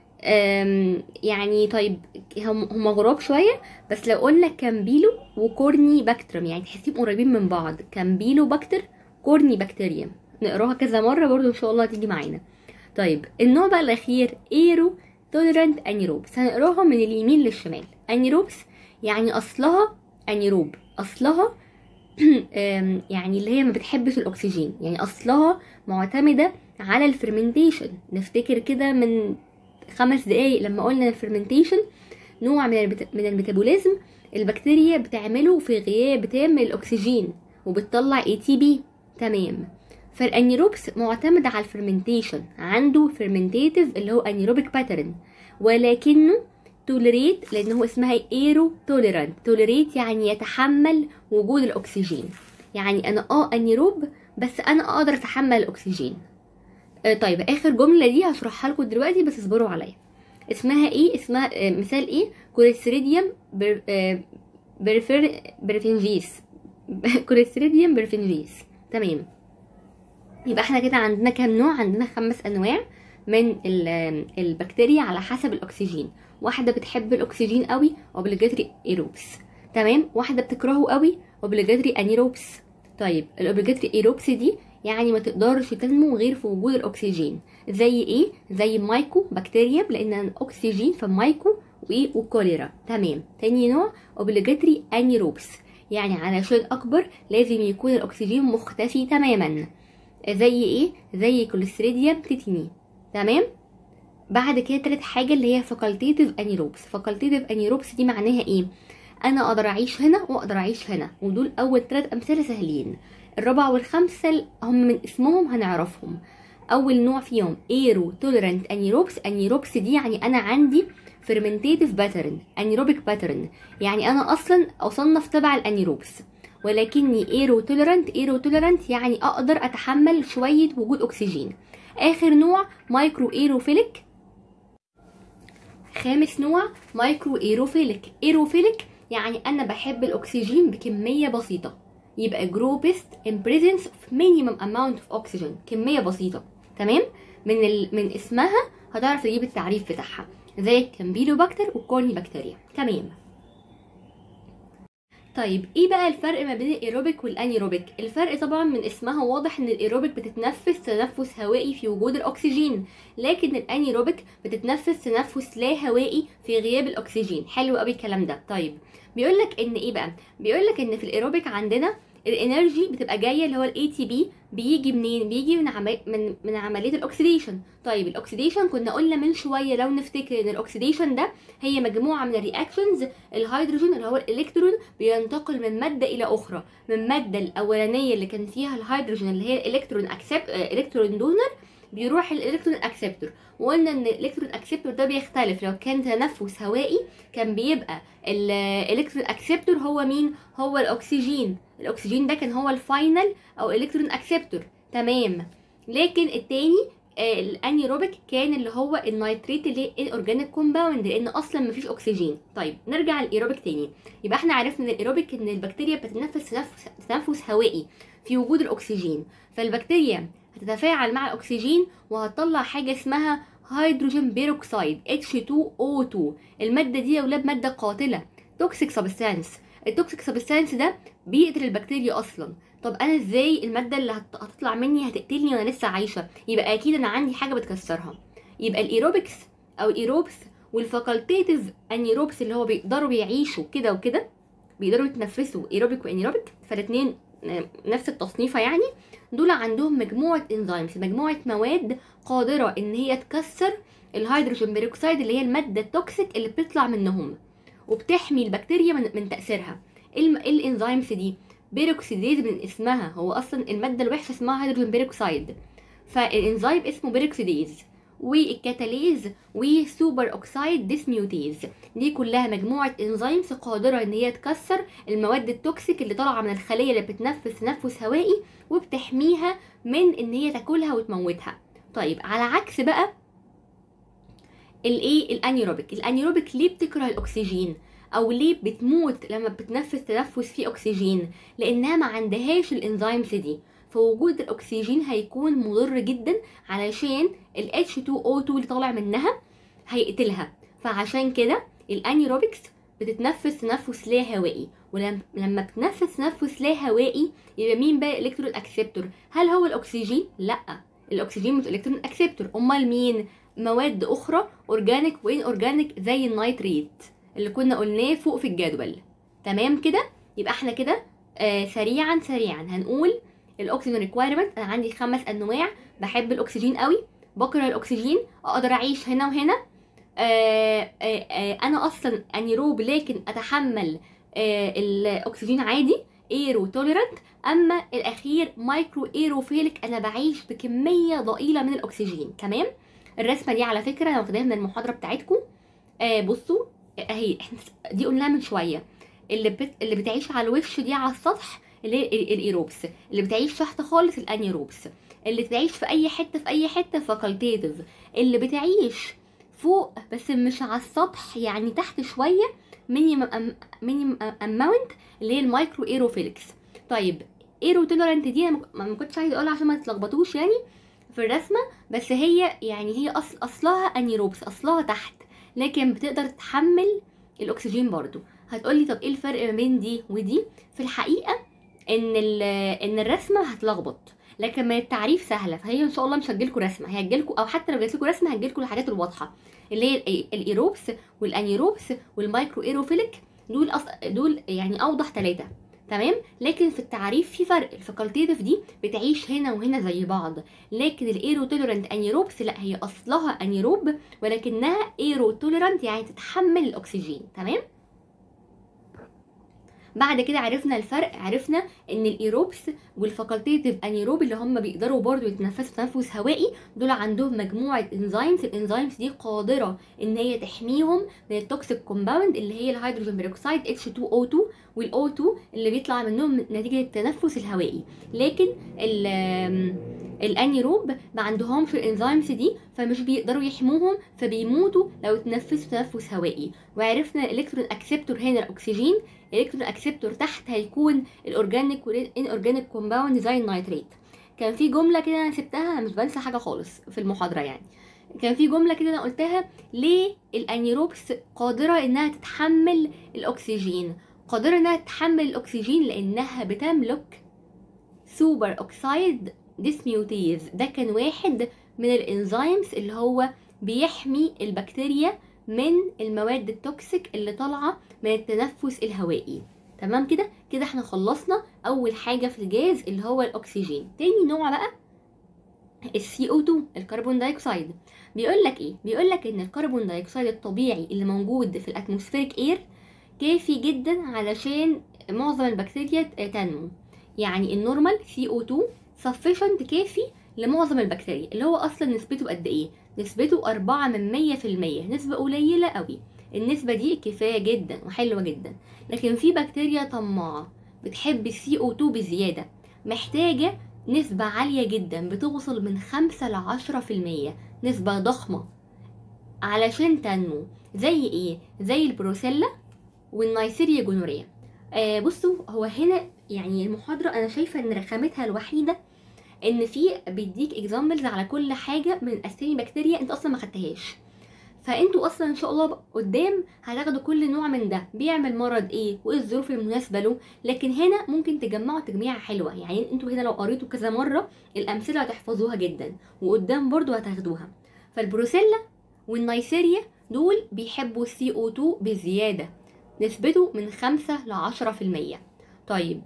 أم، يعني طيب هم هم غراب شوية بس لو قلنا كامبيلو وكورني باكتريوم يعني تحسيهم قريبين من بعض كامبيلو باكتر كورني بكتيريوم نقراها كذا مرة برضو ان شاء الله هتيجي معانا طيب النوع بقى الأخير ايرو توليرانت انيروبس هنقراها من اليمين للشمال انيروبس يعني اصلها انيروب اصلها أم، يعني اللي هي ما بتحبش الاكسجين يعني اصلها معتمده على الفرمنتيشن نفتكر كده من خمس دقايق لما قلنا الفرمنتيشن نوع من البت... من الميتابوليزم البكتيريا بتعمله في غياب تام الاكسجين وبتطلع اي تي بي تمام فالانيروبس معتمد على الفرمنتيشن عنده فرمنتيتيف اللي هو انيروبيك باترن ولكنه توليريت لان هو اسمها ايرو توليرانت توليريت يعني يتحمل وجود الاكسجين يعني انا اه انيروب بس انا اقدر اتحمل الاكسجين آه طيب اخر جمله دي هشرحها لكم دلوقتي بس اصبروا عليا اسمها ايه اسمها آه مثال ايه كوليستريديوم بر آه برفر برفنجيس كوليستريديوم برفنجيس تمام يبقى احنا كده عندنا كام نوع عندنا خمس انواع من ال- البكتيريا على حسب الاكسجين واحده بتحب الاكسجين قوي اوبليجاتري ايروبس تمام واحده بتكرهه قوي اوبليجاتري انيروبس طيب الاوبليجاتري ايروبس دي يعني ما تقدرش تنمو غير في وجود الاكسجين زي ايه زي مايكو بكتيريا لان الاكسجين فمايكو وايه وكوليرا تمام تاني نوع اوبليجاتري انيروبس يعني علشان اكبر لازم يكون الاكسجين مختفي تماما زي ايه زي كوليستريديوم تيتيني تمام بعد كده تالت حاجه اللي هي فاكولتيتيف انيروبس فاكولتيتيف انيروبس دي معناها ايه انا اقدر اعيش هنا واقدر اعيش هنا ودول اول ثلاث امثله سهلين الرابعه والخامسه هم من اسمهم هنعرفهم اول نوع فيهم ايرو توليرانت انيروبس انيروبس دي يعني انا عندي فيرمنتيتيف باترن انيروبيك باترن يعني انا اصلا اصنف تبع الانيروبس ولكني ايرو توليرانت ايرو توليرانت يعني اقدر اتحمل شويه وجود اكسجين اخر نوع مايكرو ايروفيليك خامس نوع مايكرو ايروفيليك ايروفيليك يعني انا بحب الاكسجين بكميه بسيطه يبقى جروبست in presence of minimum amount of oxygen كميه بسيطه تمام من ال... من اسمها هتعرف تجيب التعريف بتاعها زي الكامبيلوباكتر والكورني بكتيريا تمام طيب ايه بقى الفرق ما بين الايروبيك والانيروبيك الفرق طبعا من اسمها واضح ان الايروبيك بتتنفس تنفس هوائي في وجود الاكسجين لكن الانيروبيك بتتنفس تنفس لا هوائي في غياب الاكسجين حلو قوي الكلام ده طيب بيقول لك ان ايه بقى بيقول لك ان في الايروبيك عندنا الانرجي بتبقى جايه اللي هو الاي تي بي بيجي منين بيجي من عمل من من عمليه الاكسيديشن طيب الاكسيديشن كنا قلنا من شويه لو نفتكر ان الاكسيديشن ده هي مجموعه من الرياكشنز الهيدروجين اللي هو الالكترون بينتقل من ماده الى اخرى من الماده الاولانيه اللي كان فيها الهيدروجين اللي هي الالكترون اكسبت الكترون دونر بيروح الالكترون اكسبتور وقلنا ان الالكترون اكسبتور ده بيختلف لو كان تنفس هوائي كان بيبقى الالكترون اكسبتور هو مين هو الاكسجين الاكسجين ده كان هو الفاينل او الكترون اكسبتور تمام لكن التاني آه الانيروبيك كان اللي هو النيتريت اللي هي الاورجانيك كومباوند لان اصلا مفيش اكسجين طيب نرجع للايروبيك تاني يبقى احنا عرفنا ان الايروبيك ان البكتيريا بتتنفس تنفس, تنفس هوائي في وجود الاكسجين فالبكتيريا هتتفاعل مع الاكسجين وهتطلع حاجه اسمها هيدروجين بيروكسيد H2O2 الماده دي يا ولاد ماده قاتله توكسيك سبستانس التوكسيك سبستانس ده بيقتل البكتيريا اصلا طب انا ازاي الماده اللي هتطلع مني هتقتلني وانا لسه عايشه يبقى اكيد انا عندي حاجه بتكسرها يبقى الايروبكس او الايروبس والفاكولتيتيف انيروبس اللي هو بيقدروا بيعيشوا كده وكده بيقدروا يتنفسوا ايروبيك وانيروبيك فالاثنين نفس التصنيفه يعني دول عندهم مجموعه انزيمز مجموعه مواد قادره ان هي تكسر الهيدروجين بيروكسيد اللي هي الماده التوكسيك اللي بتطلع منهم وبتحمي البكتيريا من, من تاثيرها ايه الانزيمز دي بيروكسيديز من اسمها هو اصلا الماده الوحشه اسمها هيدروجين بيروكسيد فالانزيم اسمه بيروكسيديز والكاتاليز وسوبر اوكسايد ديسميوتيز دي كلها مجموعه انزيمز قادره ان هي تكسر المواد التوكسيك اللي طالعه من الخليه اللي بتتنفس تنفس هوائي وبتحميها من ان هي تاكلها وتموتها طيب على عكس بقى الايه الانيروبيك الانيروبيك ليه بتكره الاكسجين او ليه بتموت لما بتتنفس تنفس فيه اكسجين لانها ما عندهاش الانزيمز دي فوجود الاكسجين هيكون مضر جدا علشان ال H2O2 اللي طالع منها هيقتلها فعشان كده الانيروبكس بتتنفس تنفس لا هوائي ولما بتنفس تنفس لا هوائي يبقى مين بقى الالكترون اكسبتور هل هو الاكسجين لا الاكسجين مش الكترون اكسبتور امال مين مواد اخرى اورجانيك وين اورجانيك زي النيتريت اللي كنا قلناه فوق في الجدول تمام كده يبقى احنا كده آه سريعا سريعا هنقول الاكسجين ريكوايرمنت انا عندي خمس انواع بحب الاكسجين قوي بكره الاكسجين اقدر اعيش هنا وهنا آه آه آه انا اصلا انيروب لكن اتحمل آه الاكسجين عادي ايرو توليرانت اما الاخير مايكرو ايروفيلك انا بعيش بكميه ضئيله من الاكسجين تمام الرسمه دي على فكره انا واخداها من المحاضره بتاعتكم آه بصوا اهي احنا دي قلناها من شويه اللي بت... اللي بتعيش على الوش دي على السطح اللي هي الايروبس اللي بتعيش تحت خالص الانيروبس اللي بتعيش في اي حته في اي حته فاكولتيتيف اللي بتعيش فوق بس مش على السطح يعني تحت شويه مينيمم أم... مينيمم اماونت اللي هي المايكرو ايروفيلكس طيب ايرو تولرنت دي انا ما كنتش عايزه اقولها عشان ما تتلخبطوش يعني في الرسمه بس هي يعني هي اصل اصلها انيروبس اصلها تحت لكن بتقدر تحمل الاكسجين برضو هتقولي طب ايه الفرق ما بين دي ودي في الحقيقه ان ان الرسمه هتلخبط لكن من التعريف سهله فهي ان شاء الله مش هتجيلكوا رسمه هتجيلكوا او حتى لو جاتلكوا رسمه هتجيلكوا الحاجات الواضحه اللي هي الايروبس والانيروبس والمايكرو ايروفيليك دول أص... دول يعني اوضح ثلاثه تمام لكن في التعريف في فرق الفاكولتيتيف دي بتعيش هنا وهنا زي بعض لكن الايرو توليرانت انيروبس لا هي اصلها انيروب ولكنها ايرو توليرانت يعني تتحمل الاكسجين تمام بعد كده عرفنا الفرق عرفنا ان الايروبس والفاكولتيتيف انيروب اللي هم بيقدروا برضو يتنفسوا تنفس هوائي دول عندهم مجموعه انزيمز الانزيمز دي قادره ان هي تحميهم من التوكسيك كومباوند اللي هي الهيدروجين بيروكسيد H2O2 والاو2 اللي بيطلع منهم نتيجه التنفس الهوائي لكن الانيروب ما عندهمش الانزيمز دي فمش بيقدروا يحموهم فبيموتوا لو اتنفسوا تنفس هوائي وعرفنا الالكترون اكسبتور هنا الاكسجين الالكترون اكسبتور تحت هيكون الاورجانيك والان اورجانيك كومباوند زي النيتريت كان في جمله كده انا سبتها مش بنسى حاجه خالص في المحاضره يعني كان في جمله كده انا قلتها ليه الانيروبس قادره انها تتحمل الاكسجين قادره انها تتحمل الاكسجين لانها بتملك سوبر اوكسايد ديسميوتيز ده كان واحد من الانزيمز اللي هو بيحمي البكتيريا من المواد التوكسيك اللي طالعه من التنفس الهوائي تمام كده كده احنا خلصنا اول حاجه في الجاز اللي هو الاكسجين تاني نوع بقى السي او 2 الكربون دايوكسيد بيقول لك ايه بيقول لك ان الكربون دايوكسيد الطبيعي اللي موجود في الاتموسفيريك اير كافي جدا علشان معظم البكتيريا تنمو يعني النورمال سي او 2 sufficient كافي لمعظم البكتيريا اللي هو اصلا نسبته قد ايه نسبته أربعة من مية في المية نسبة قليلة قوي النسبة دي كفاية جدا وحلوة جدا لكن في بكتيريا طماعة بتحب السي او 2 بزيادة محتاجة نسبة عالية جدا بتوصل من خمسة لعشرة في المية نسبة ضخمة علشان تنمو زي ايه زي البروسيلا والنيسيريا جونوريا آه بصوا هو هنا يعني المحاضرة انا شايفة ان رخامتها الوحيدة ان في بيديك اكزامبلز على كل حاجة من اسامي بكتيريا انت اصلا ما خدتهاش فانتوا اصلا ان شاء الله قدام هتاخدوا كل نوع من ده بيعمل مرض ايه وايه الظروف المناسبه له لكن هنا ممكن تجمعوا تجميعه حلوه يعني انتوا هنا لو قريتوا كذا مره الامثله هتحفظوها جدا وقدام برضو هتاخدوها فالبروسيلا والنيسيريا دول بيحبوا السي او 2 بزياده نسبته من 5 ل 10% طيب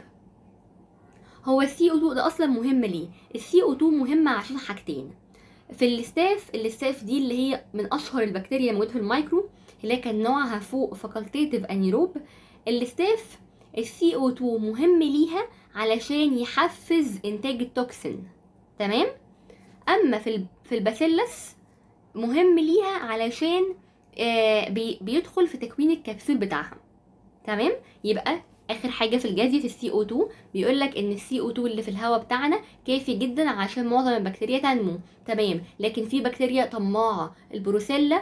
هو السي او 2 ده اصلا مهم ليه السي او 2 مهم عشان حاجتين في الاستاف الاستاف دي اللي هي من اشهر البكتيريا الموجوده في المايكرو اللي كان نوعها فوق فاكولتيتيف انيروب الاستاف السي او 2 مهم ليها علشان يحفز انتاج التوكسين تمام اما في في الباسيلس مهم ليها علشان آه، بي- بيدخل في تكوين الكبسول بتاعها تمام يبقى اخر حاجه في الجاز السي او 2 بيقول لك ان السي او 2 اللي في الهواء بتاعنا كافي جدا عشان معظم البكتيريا تنمو تمام لكن في بكتيريا طماعه البروسيلا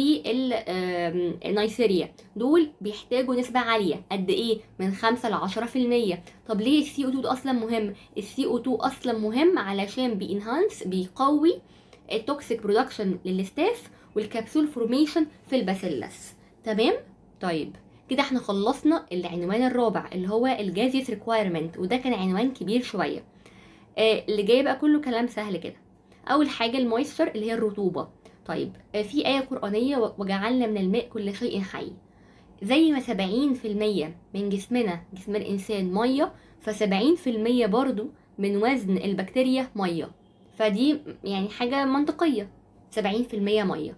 والنيسيريا دول بيحتاجوا نسبة عالية قد ايه من 5 ل 10% طب ليه السي او 2 اصلا مهم السي او 2 اصلا مهم علشان بينهانس بيقوي التوكسيك برودكشن للستاف والكبسول فورميشن في الباسيلس تمام طيب كده احنا خلصنا العنوان الرابع اللي هو الجازيس ريكوايرمنت وده كان عنوان كبير شويه آه اللي جاي بقى كله كلام سهل كده اول حاجه المويستر اللي هي الرطوبه طيب آه في ايه قرانيه و- وجعلنا من الماء كل شيء حي زي ما 70% من جسمنا جسم الانسان ميه ف70% برضو من وزن البكتيريا ميه فدي يعني حاجه منطقيه 70% ميه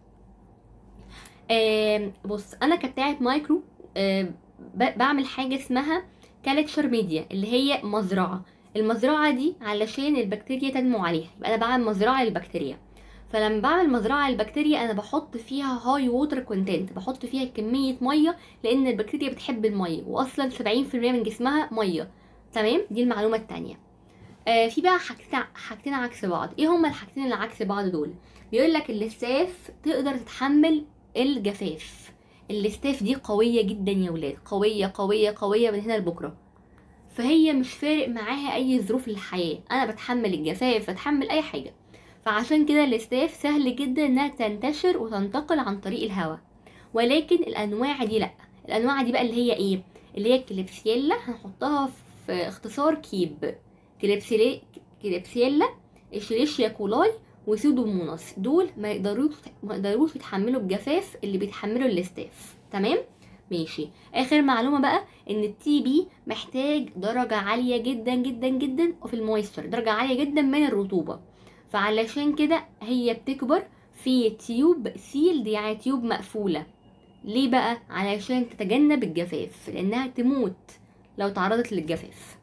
آم، بص انا كبتاعه مايكرو آم، ب- بعمل حاجه اسمها كالتشر ميديا اللي هي مزرعه المزرعه دي علشان البكتيريا تنمو عليها يبقى انا بعمل مزرعه للبكتيريا فلما بعمل مزرعه للبكتيريا انا بحط فيها هاي ووتر كونتنت بحط فيها كميه ميه لان البكتيريا بتحب الميه واصلا 70% من جسمها ميه تمام دي المعلومه التانية آه في بقى حاجتين حاجتين عكس بعض ايه هما الحاجتين اللي عكس بعض دول بيقول لك الاستاف تقدر تتحمل الجفاف الاستاف دي قويه جدا يا ولاد قويه قويه قويه من هنا لبكره فهي مش فارق معاها اي ظروف الحياه انا بتحمل الجفاف بتحمل اي حاجه فعشان كده الاستاف سهل جدا انها تنتشر وتنتقل عن طريق الهواء ولكن الانواع دي لا الانواع دي بقى اللي هي ايه اللي هي الكليبسيلا هنحطها في اختصار كيب كليبسيلا كليبسيلا اشريشيا كولاي وسودوموناس دول ما يقدروش ما يقدروش يتحملوا الجفاف اللي بيتحمله الاستاف تمام ماشي اخر معلومه بقى ان التي بي محتاج درجه عاليه جدا جدا جدا في المويستر درجه عاليه جدا من الرطوبه فعلشان كده هي بتكبر في تيوب سيلد يعني تيوب مقفوله ليه بقى علشان تتجنب الجفاف لانها تموت لو تعرضت للجفاف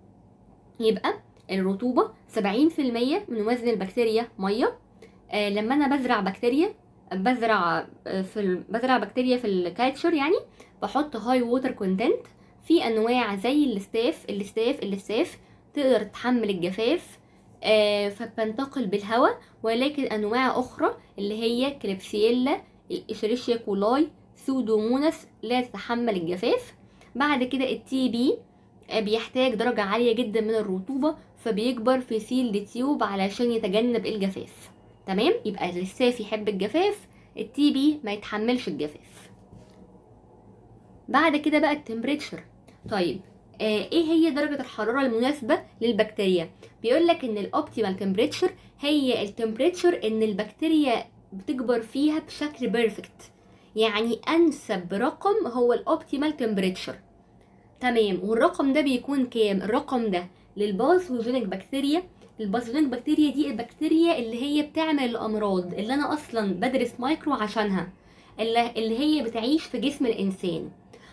يبقى الرطوبة 70% من وزن البكتيريا مية آه لما انا بزرع بكتيريا بزرع آه، في ال... بزرع بكتيريا في الكالتشر يعني بحط هاي ووتر كونتنت في انواع زي الاستاف الاستاف الاستاف تقدر تتحمل الجفاف آه فبتنتقل بالهواء ولكن انواع اخرى اللي هي كليبسيلا الاشريشيا كولاي سودوموناس لا تتحمل الجفاف بعد كده التي بي بيحتاج درجة عالية جدا من الرطوبة فبيكبر في سيل تيوب علشان يتجنب الجفاف تمام يبقى الاستاف يحب الجفاف التي بي ما يتحملش الجفاف بعد كده بقى التمبريتشر طيب آه ايه هي درجة الحرارة المناسبة للبكتيريا بيقول لك ان الاوبتيمال تمبريتشر هي التمبريتشر ان البكتيريا بتكبر فيها بشكل بيرفكت يعني انسب رقم هو الاوبتيمال تمبريتشر تمام والرقم ده بيكون كام الرقم ده للباثوجينيك بكتيريا الباثوجينيك بكتيريا دي البكتيريا اللي هي بتعمل الامراض اللي انا اصلا بدرس مايكرو عشانها اللي, اللي هي بتعيش في جسم الانسان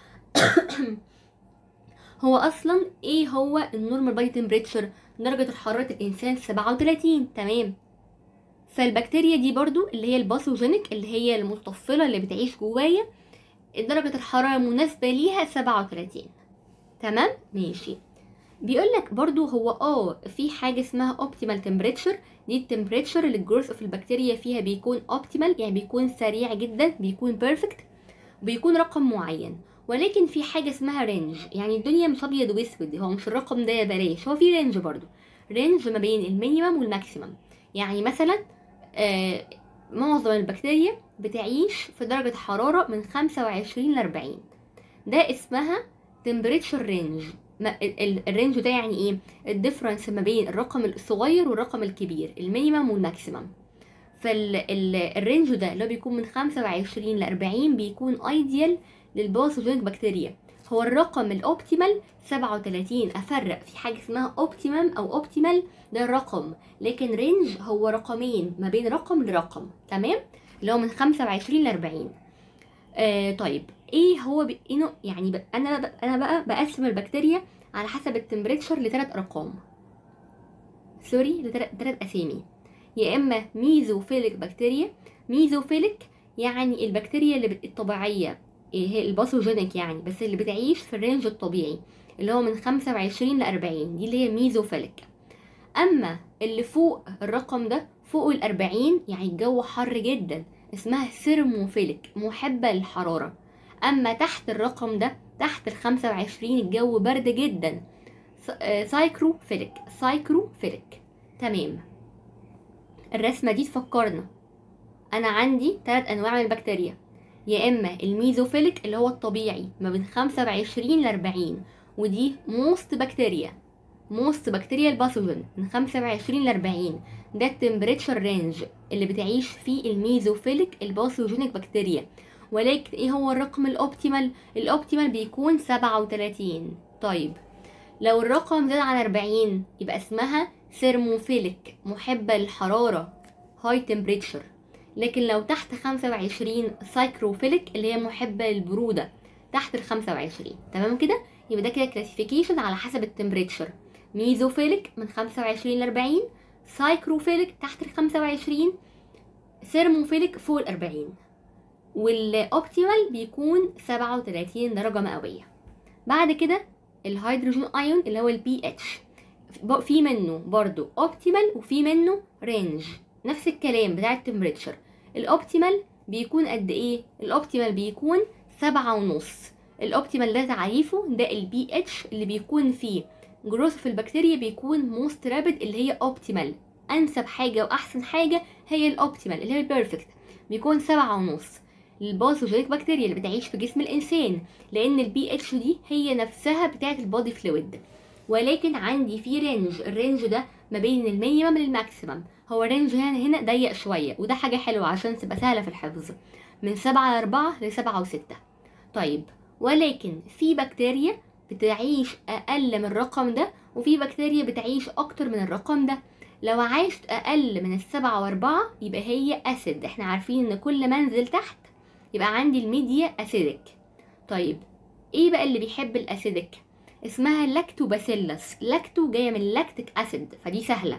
هو اصلا ايه هو النورمال باي تمبريتشر درجة حرارة الانسان 37 تمام فالبكتيريا دي برضو اللي هي الباثوجينيك اللي هي المطفلة اللي بتعيش جوايا درجة الحرارة المناسبة ليها 37 تمام ماشي بيقول لك برضو هو اه في حاجه اسمها اوبتيمال تمبريتشر دي التمبريتشر اللي الجروث اوف البكتيريا فيها بيكون اوبتيمال يعني بيكون سريع جدا بيكون بيرفكت بيكون رقم معين ولكن في حاجه اسمها رينج يعني الدنيا مش ابيض واسود هو مش الرقم ده بلاش هو في رينج برضو رينج ما بين المينيمم والماكسيمم يعني مثلا آه معظم البكتيريا بتعيش في درجة حرارة من 25 ل 40 ده اسمها temperature range ما- ال- ال- الرينج ده يعني ايه الديفرنس ما بين الرقم الصغير والرقم الكبير المينيمم والماكسيمم فالرينج ده اللي هو بيكون من 25 ل 40 بيكون ايديال للباثوجينيك بكتيريا هو الرقم الاوبتيمال 37 افرق في حاجه اسمها اوبتيمم او اوبتيمال ده الرقم لكن رينج هو رقمين ما بين رقم لرقم تمام اللي هو من 25 ل 40 آه طيب ايه هو ب... إيه نوع- يعني ب... انا ب... انا بقى بقسم البكتيريا على حسب التمبريتشر لثلاث ارقام سوري لثلاث اسامي يا اما ميزوفيليك بكتيريا ميزوفيليك يعني البكتيريا اللي بت- الطبيعيه إيه هي الباثوجينيك يعني بس اللي بتعيش في الرينج الطبيعي اللي هو من 25 ل 40 دي اللي هي ميزوفيليك اما اللي فوق الرقم ده فوق ال 40 يعني الجو حر جدا اسمها سيرموفيليك محبه للحراره اما تحت الرقم ده تحت ال 25 الجو برد جدا س- آه، سايكروفيليك سايكروفيليك تمام الرسمه دي تفكرنا انا عندي ثلاث انواع من البكتيريا يا اما الميزوفيليك اللي هو الطبيعي ما بين 25 ل 40 ودي موست بكتيريا موست بكتيريا الباثوجين من 25 ل 40 ده التمبريتشر رينج اللي بتعيش فيه الميزوفيليك الباثوجينيك بكتيريا ولكن ايه هو الرقم الاوبتيمال الاوبتيمال بيكون 37 طيب لو الرقم زاد عن 40 يبقى اسمها سيرموفيليك محبة للحرارة هاي تمبريتشر لكن لو تحت 25 سايكروفيليك اللي هي محبة للبرودة تحت ال 25 تمام كده يبقى ده كده كلاسيفيكيشن على حسب التمبريتشر ميزوفيليك من 25 ل 40 سايكروفيليك تحت ال 25 سيرموفيليك فوق ال 40 والاوبتيمال بيكون 37 درجة مئوية بعد كده الهيدروجين ايون اللي هو البي اتش في منه برضو اوبتيمال وفي منه رينج نفس الكلام بتاع التمبريتشر الاوبتيمال بيكون قد ايه الاوبتيمال بيكون سبعة ونص الاوبتيمال ده تعريفه ده البي اتش اللي بيكون فيه جروث في البكتيريا بيكون موست رابid اللي هي اوبتيمال انسب حاجه واحسن حاجه هي الاوبتيمال اللي هي البيرفكت بيكون سبعة ونص الباثوجينيك بكتيريا اللي بتعيش في جسم الانسان لان البي اتش دي هي نفسها بتاعه البودي فلويد ولكن عندي في رينج الرينج ده ما بين المينيمم للماكسيمم هو الرينج هنا هنا ضيق شويه وده حاجه حلوه عشان تبقى سهله في الحفظ من سبعة لأربعة لسبعة وستة طيب ولكن في بكتيريا بتعيش أقل من الرقم ده وفي بكتيريا بتعيش أكتر من الرقم ده لو عاشت أقل من السبعة وأربعة يبقى هي أسيد احنا عارفين إن كل ما انزل تحت يبقى عندي الميديا أسيدك طيب ايه بقى اللي بيحب الأسيدك اسمها لاكتوباسيلس لاكتو جاية من لاكتيك أسيد فدي سهلة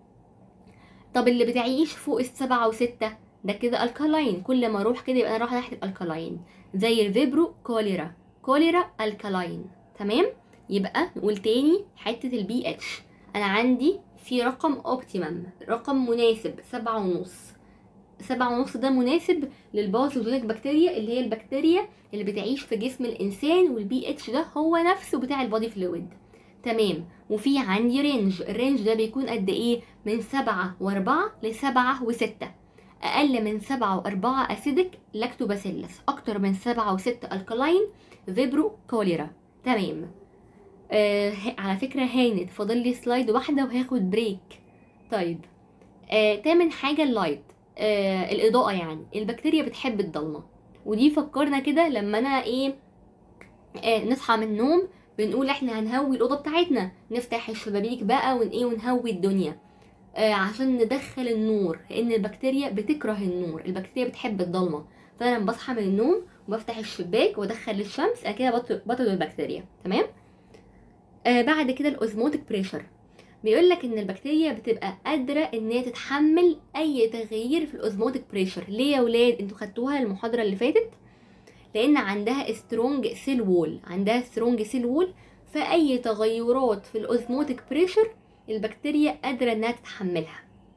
طب اللي بتعيش فوق السبعة وستة ده كده الكالاين كل ما اروح كده يبقى انا رايحه ناحيه الالكالاين زي الفيبرو كوليرا كوليرا الكالاين تمام يبقى نقول تاني حته البي اتش انا عندي في رقم اوبتيمم رقم مناسب سبعة ونص سبعة ونص ده مناسب للباثوجينيك بكتيريا اللي هي البكتيريا اللي بتعيش في جسم الانسان والبي اتش ده هو نفسه بتاع البودي فلويد تمام وفي عندي رينج الرينج ده بيكون قد ايه من سبعة واربعة لسبعة وستة أقل من سبعة وأربعة أسيدك لاكتوباسيلس أكتر من سبعة وستة الكلاين فيبرو كوليرا تمام آه على فكرة هانت فاضل لي سلايد واحدة وهاخد بريك طيب آه تامن حاجة اللايت آه الإضاءة يعني البكتيريا بتحب الضلمة ودي فكرنا كده لما أنا إيه آه نصحى من النوم بنقول احنا هنهوي الأوضة بتاعتنا نفتح الشبابيك بقى ون ايه ونهوي الدنيا آه عشان ندخل النور لان البكتيريا بتكره النور البكتيريا بتحب الضلمه فانا لما بصحى من النوم وبفتح الشباك وادخل الشمس انا كده بطل, بطل البكتيريا تمام آه بعد كده الاوزموتيك بريشر بيقول لك ان البكتيريا بتبقى قادره ان هي تتحمل اي تغيير في الاوزموتيك بريشر ليه يا ولاد انتوا خدتوها المحاضره اللي فاتت لان عندها سترونج سيل وول عندها سترونج سيل وول فاي تغيرات في الاوزموتيك بريشر البكتيريا قادرة انها تتحملها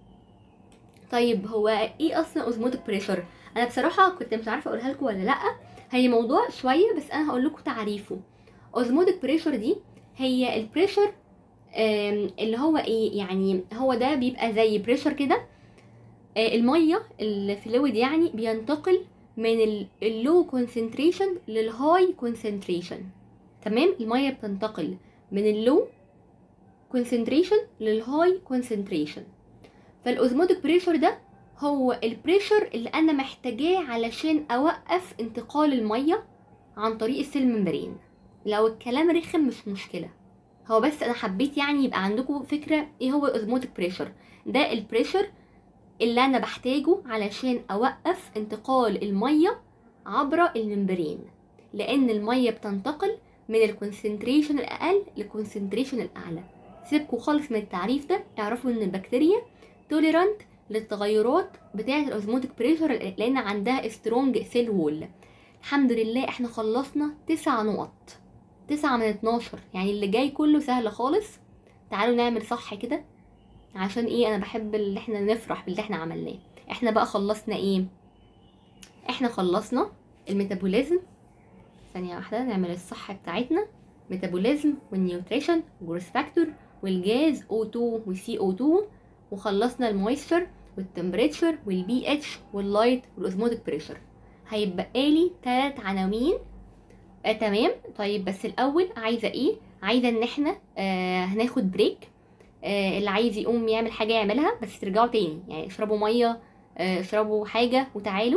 طيب هو ايه اصلا اوزموتيك بريشر انا بصراحة كنت مش عارفة اقولها لكم ولا لا هي موضوع شوية بس انا هقول لكم تعريفه اوزموتيك بريشر دي هي البريشر اللي هو ايه يعني هو ده بيبقى زي بريشر كده المية الفلويد يعني بينتقل من اللو كونسنتريشن للهاي كونسنتريشن تمام المية بتنتقل من اللو كونسنتريشن للهاي كونسنتريشن فالاوزموتيك بريشر ده هو البريشر اللي انا محتاجاه علشان اوقف انتقال الميه عن طريق السيل ممبرين لو الكلام رخم مش مشكله هو بس انا حبيت يعني يبقى عندكم فكره ايه هو الاوزموتيك بريشر ده البريشر اللي انا بحتاجه علشان اوقف انتقال الميه عبر الممبرين لان الميه بتنتقل من الكونسنتريشن الاقل للكونسنتريشن الاعلى سيبكوا خالص من التعريف ده اعرفوا ان البكتيريا توليرانت للتغيرات بتاعه الاوزموتيك بريشر لان عندها سترونج سيل وول الحمد لله احنا خلصنا تسع نقط تسعة من اتناشر يعني اللي جاي كله سهل خالص تعالوا نعمل صح كده عشان ايه انا بحب اللي احنا نفرح باللي احنا عملناه احنا بقى خلصنا ايه احنا خلصنا الميتابوليزم ثانية واحدة نعمل الصح بتاعتنا ميتابوليزم والنيوتريشن والجروس فاكتور والجاز O2 والسي O2 وخلصنا المويستر والتمبريتشر والبي اتش واللايت والاوزموتيك بريشر هيبقى لي تلات عناوين آه تمام طيب بس الاول عايزه ايه عايزه ان احنا آه هناخد بريك آه اللي عايز يقوم يعمل حاجه يعملها بس ترجعوا تاني يعني اشربوا ميه آه اشربوا حاجه وتعالوا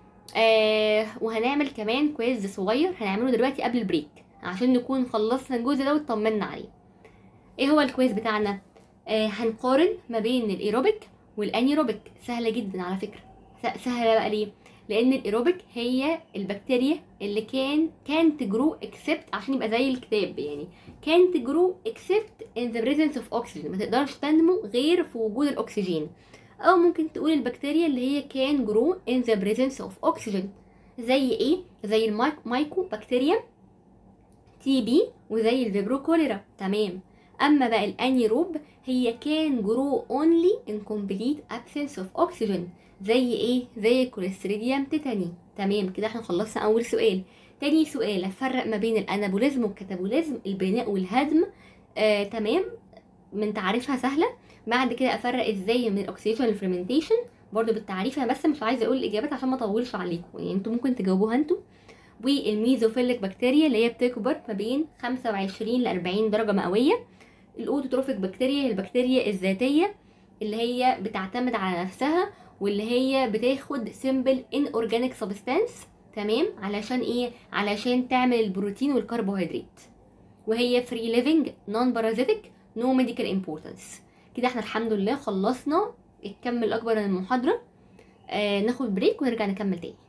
آه وهنعمل كمان كويز صغير هنعمله دلوقتي قبل البريك عشان نكون خلصنا الجزء ده واطمنا عليه ايه هو الكويز بتاعنا آه هنقارن ما بين الايروبيك والانيروبيك سهله جدا على فكره س- سهله بقى ليه لان الايروبيك هي البكتيريا اللي كان كانت جرو اكسبت عشان يبقى زي الكتاب يعني كانت جرو اكسبت in the presence of oxygen ما تقدرش تنمو غير في وجود الاكسجين او ممكن تقول البكتيريا اللي هي كان جرو in the presence of oxygen زي ايه زي المايكو بكتيريا تي بي وزي الفيبرو كوليرا تمام اما بقى الانيروب هي كان جرو only in complete absence of oxygen زي ايه زي الكوليستريديوم تيتاني تمام كده احنا خلصنا اول سؤال تاني سؤال افرق ما بين الانابوليزم والكاتابوليزم البناء والهدم آه تمام من تعريفها سهله بعد كده افرق ازاي من الاكسيشن والفرمنتيشن برضو بالتعريف انا بس مش عايزه اقول الاجابات عشان ما اطولش عليكم يعني انتوا ممكن تجاوبوها انتوا والميزوفيليك بكتيريا اللي هي بتكبر ما بين 25 ل 40 درجه مئويه الاوتوتروفيك بكتيريا هي البكتيريا الذاتيه اللي هي بتعتمد على نفسها واللي هي بتاخد سيمبل ان اورجانيك سبستانس تمام علشان ايه علشان تعمل البروتين والكربوهيدرات وهي فري ليفنج نون بارازيتك نو ميديكال امبورتانس كده احنا الحمد لله خلصنا الكم الاكبر من المحاضره آه ناخد بريك ونرجع نكمل تاني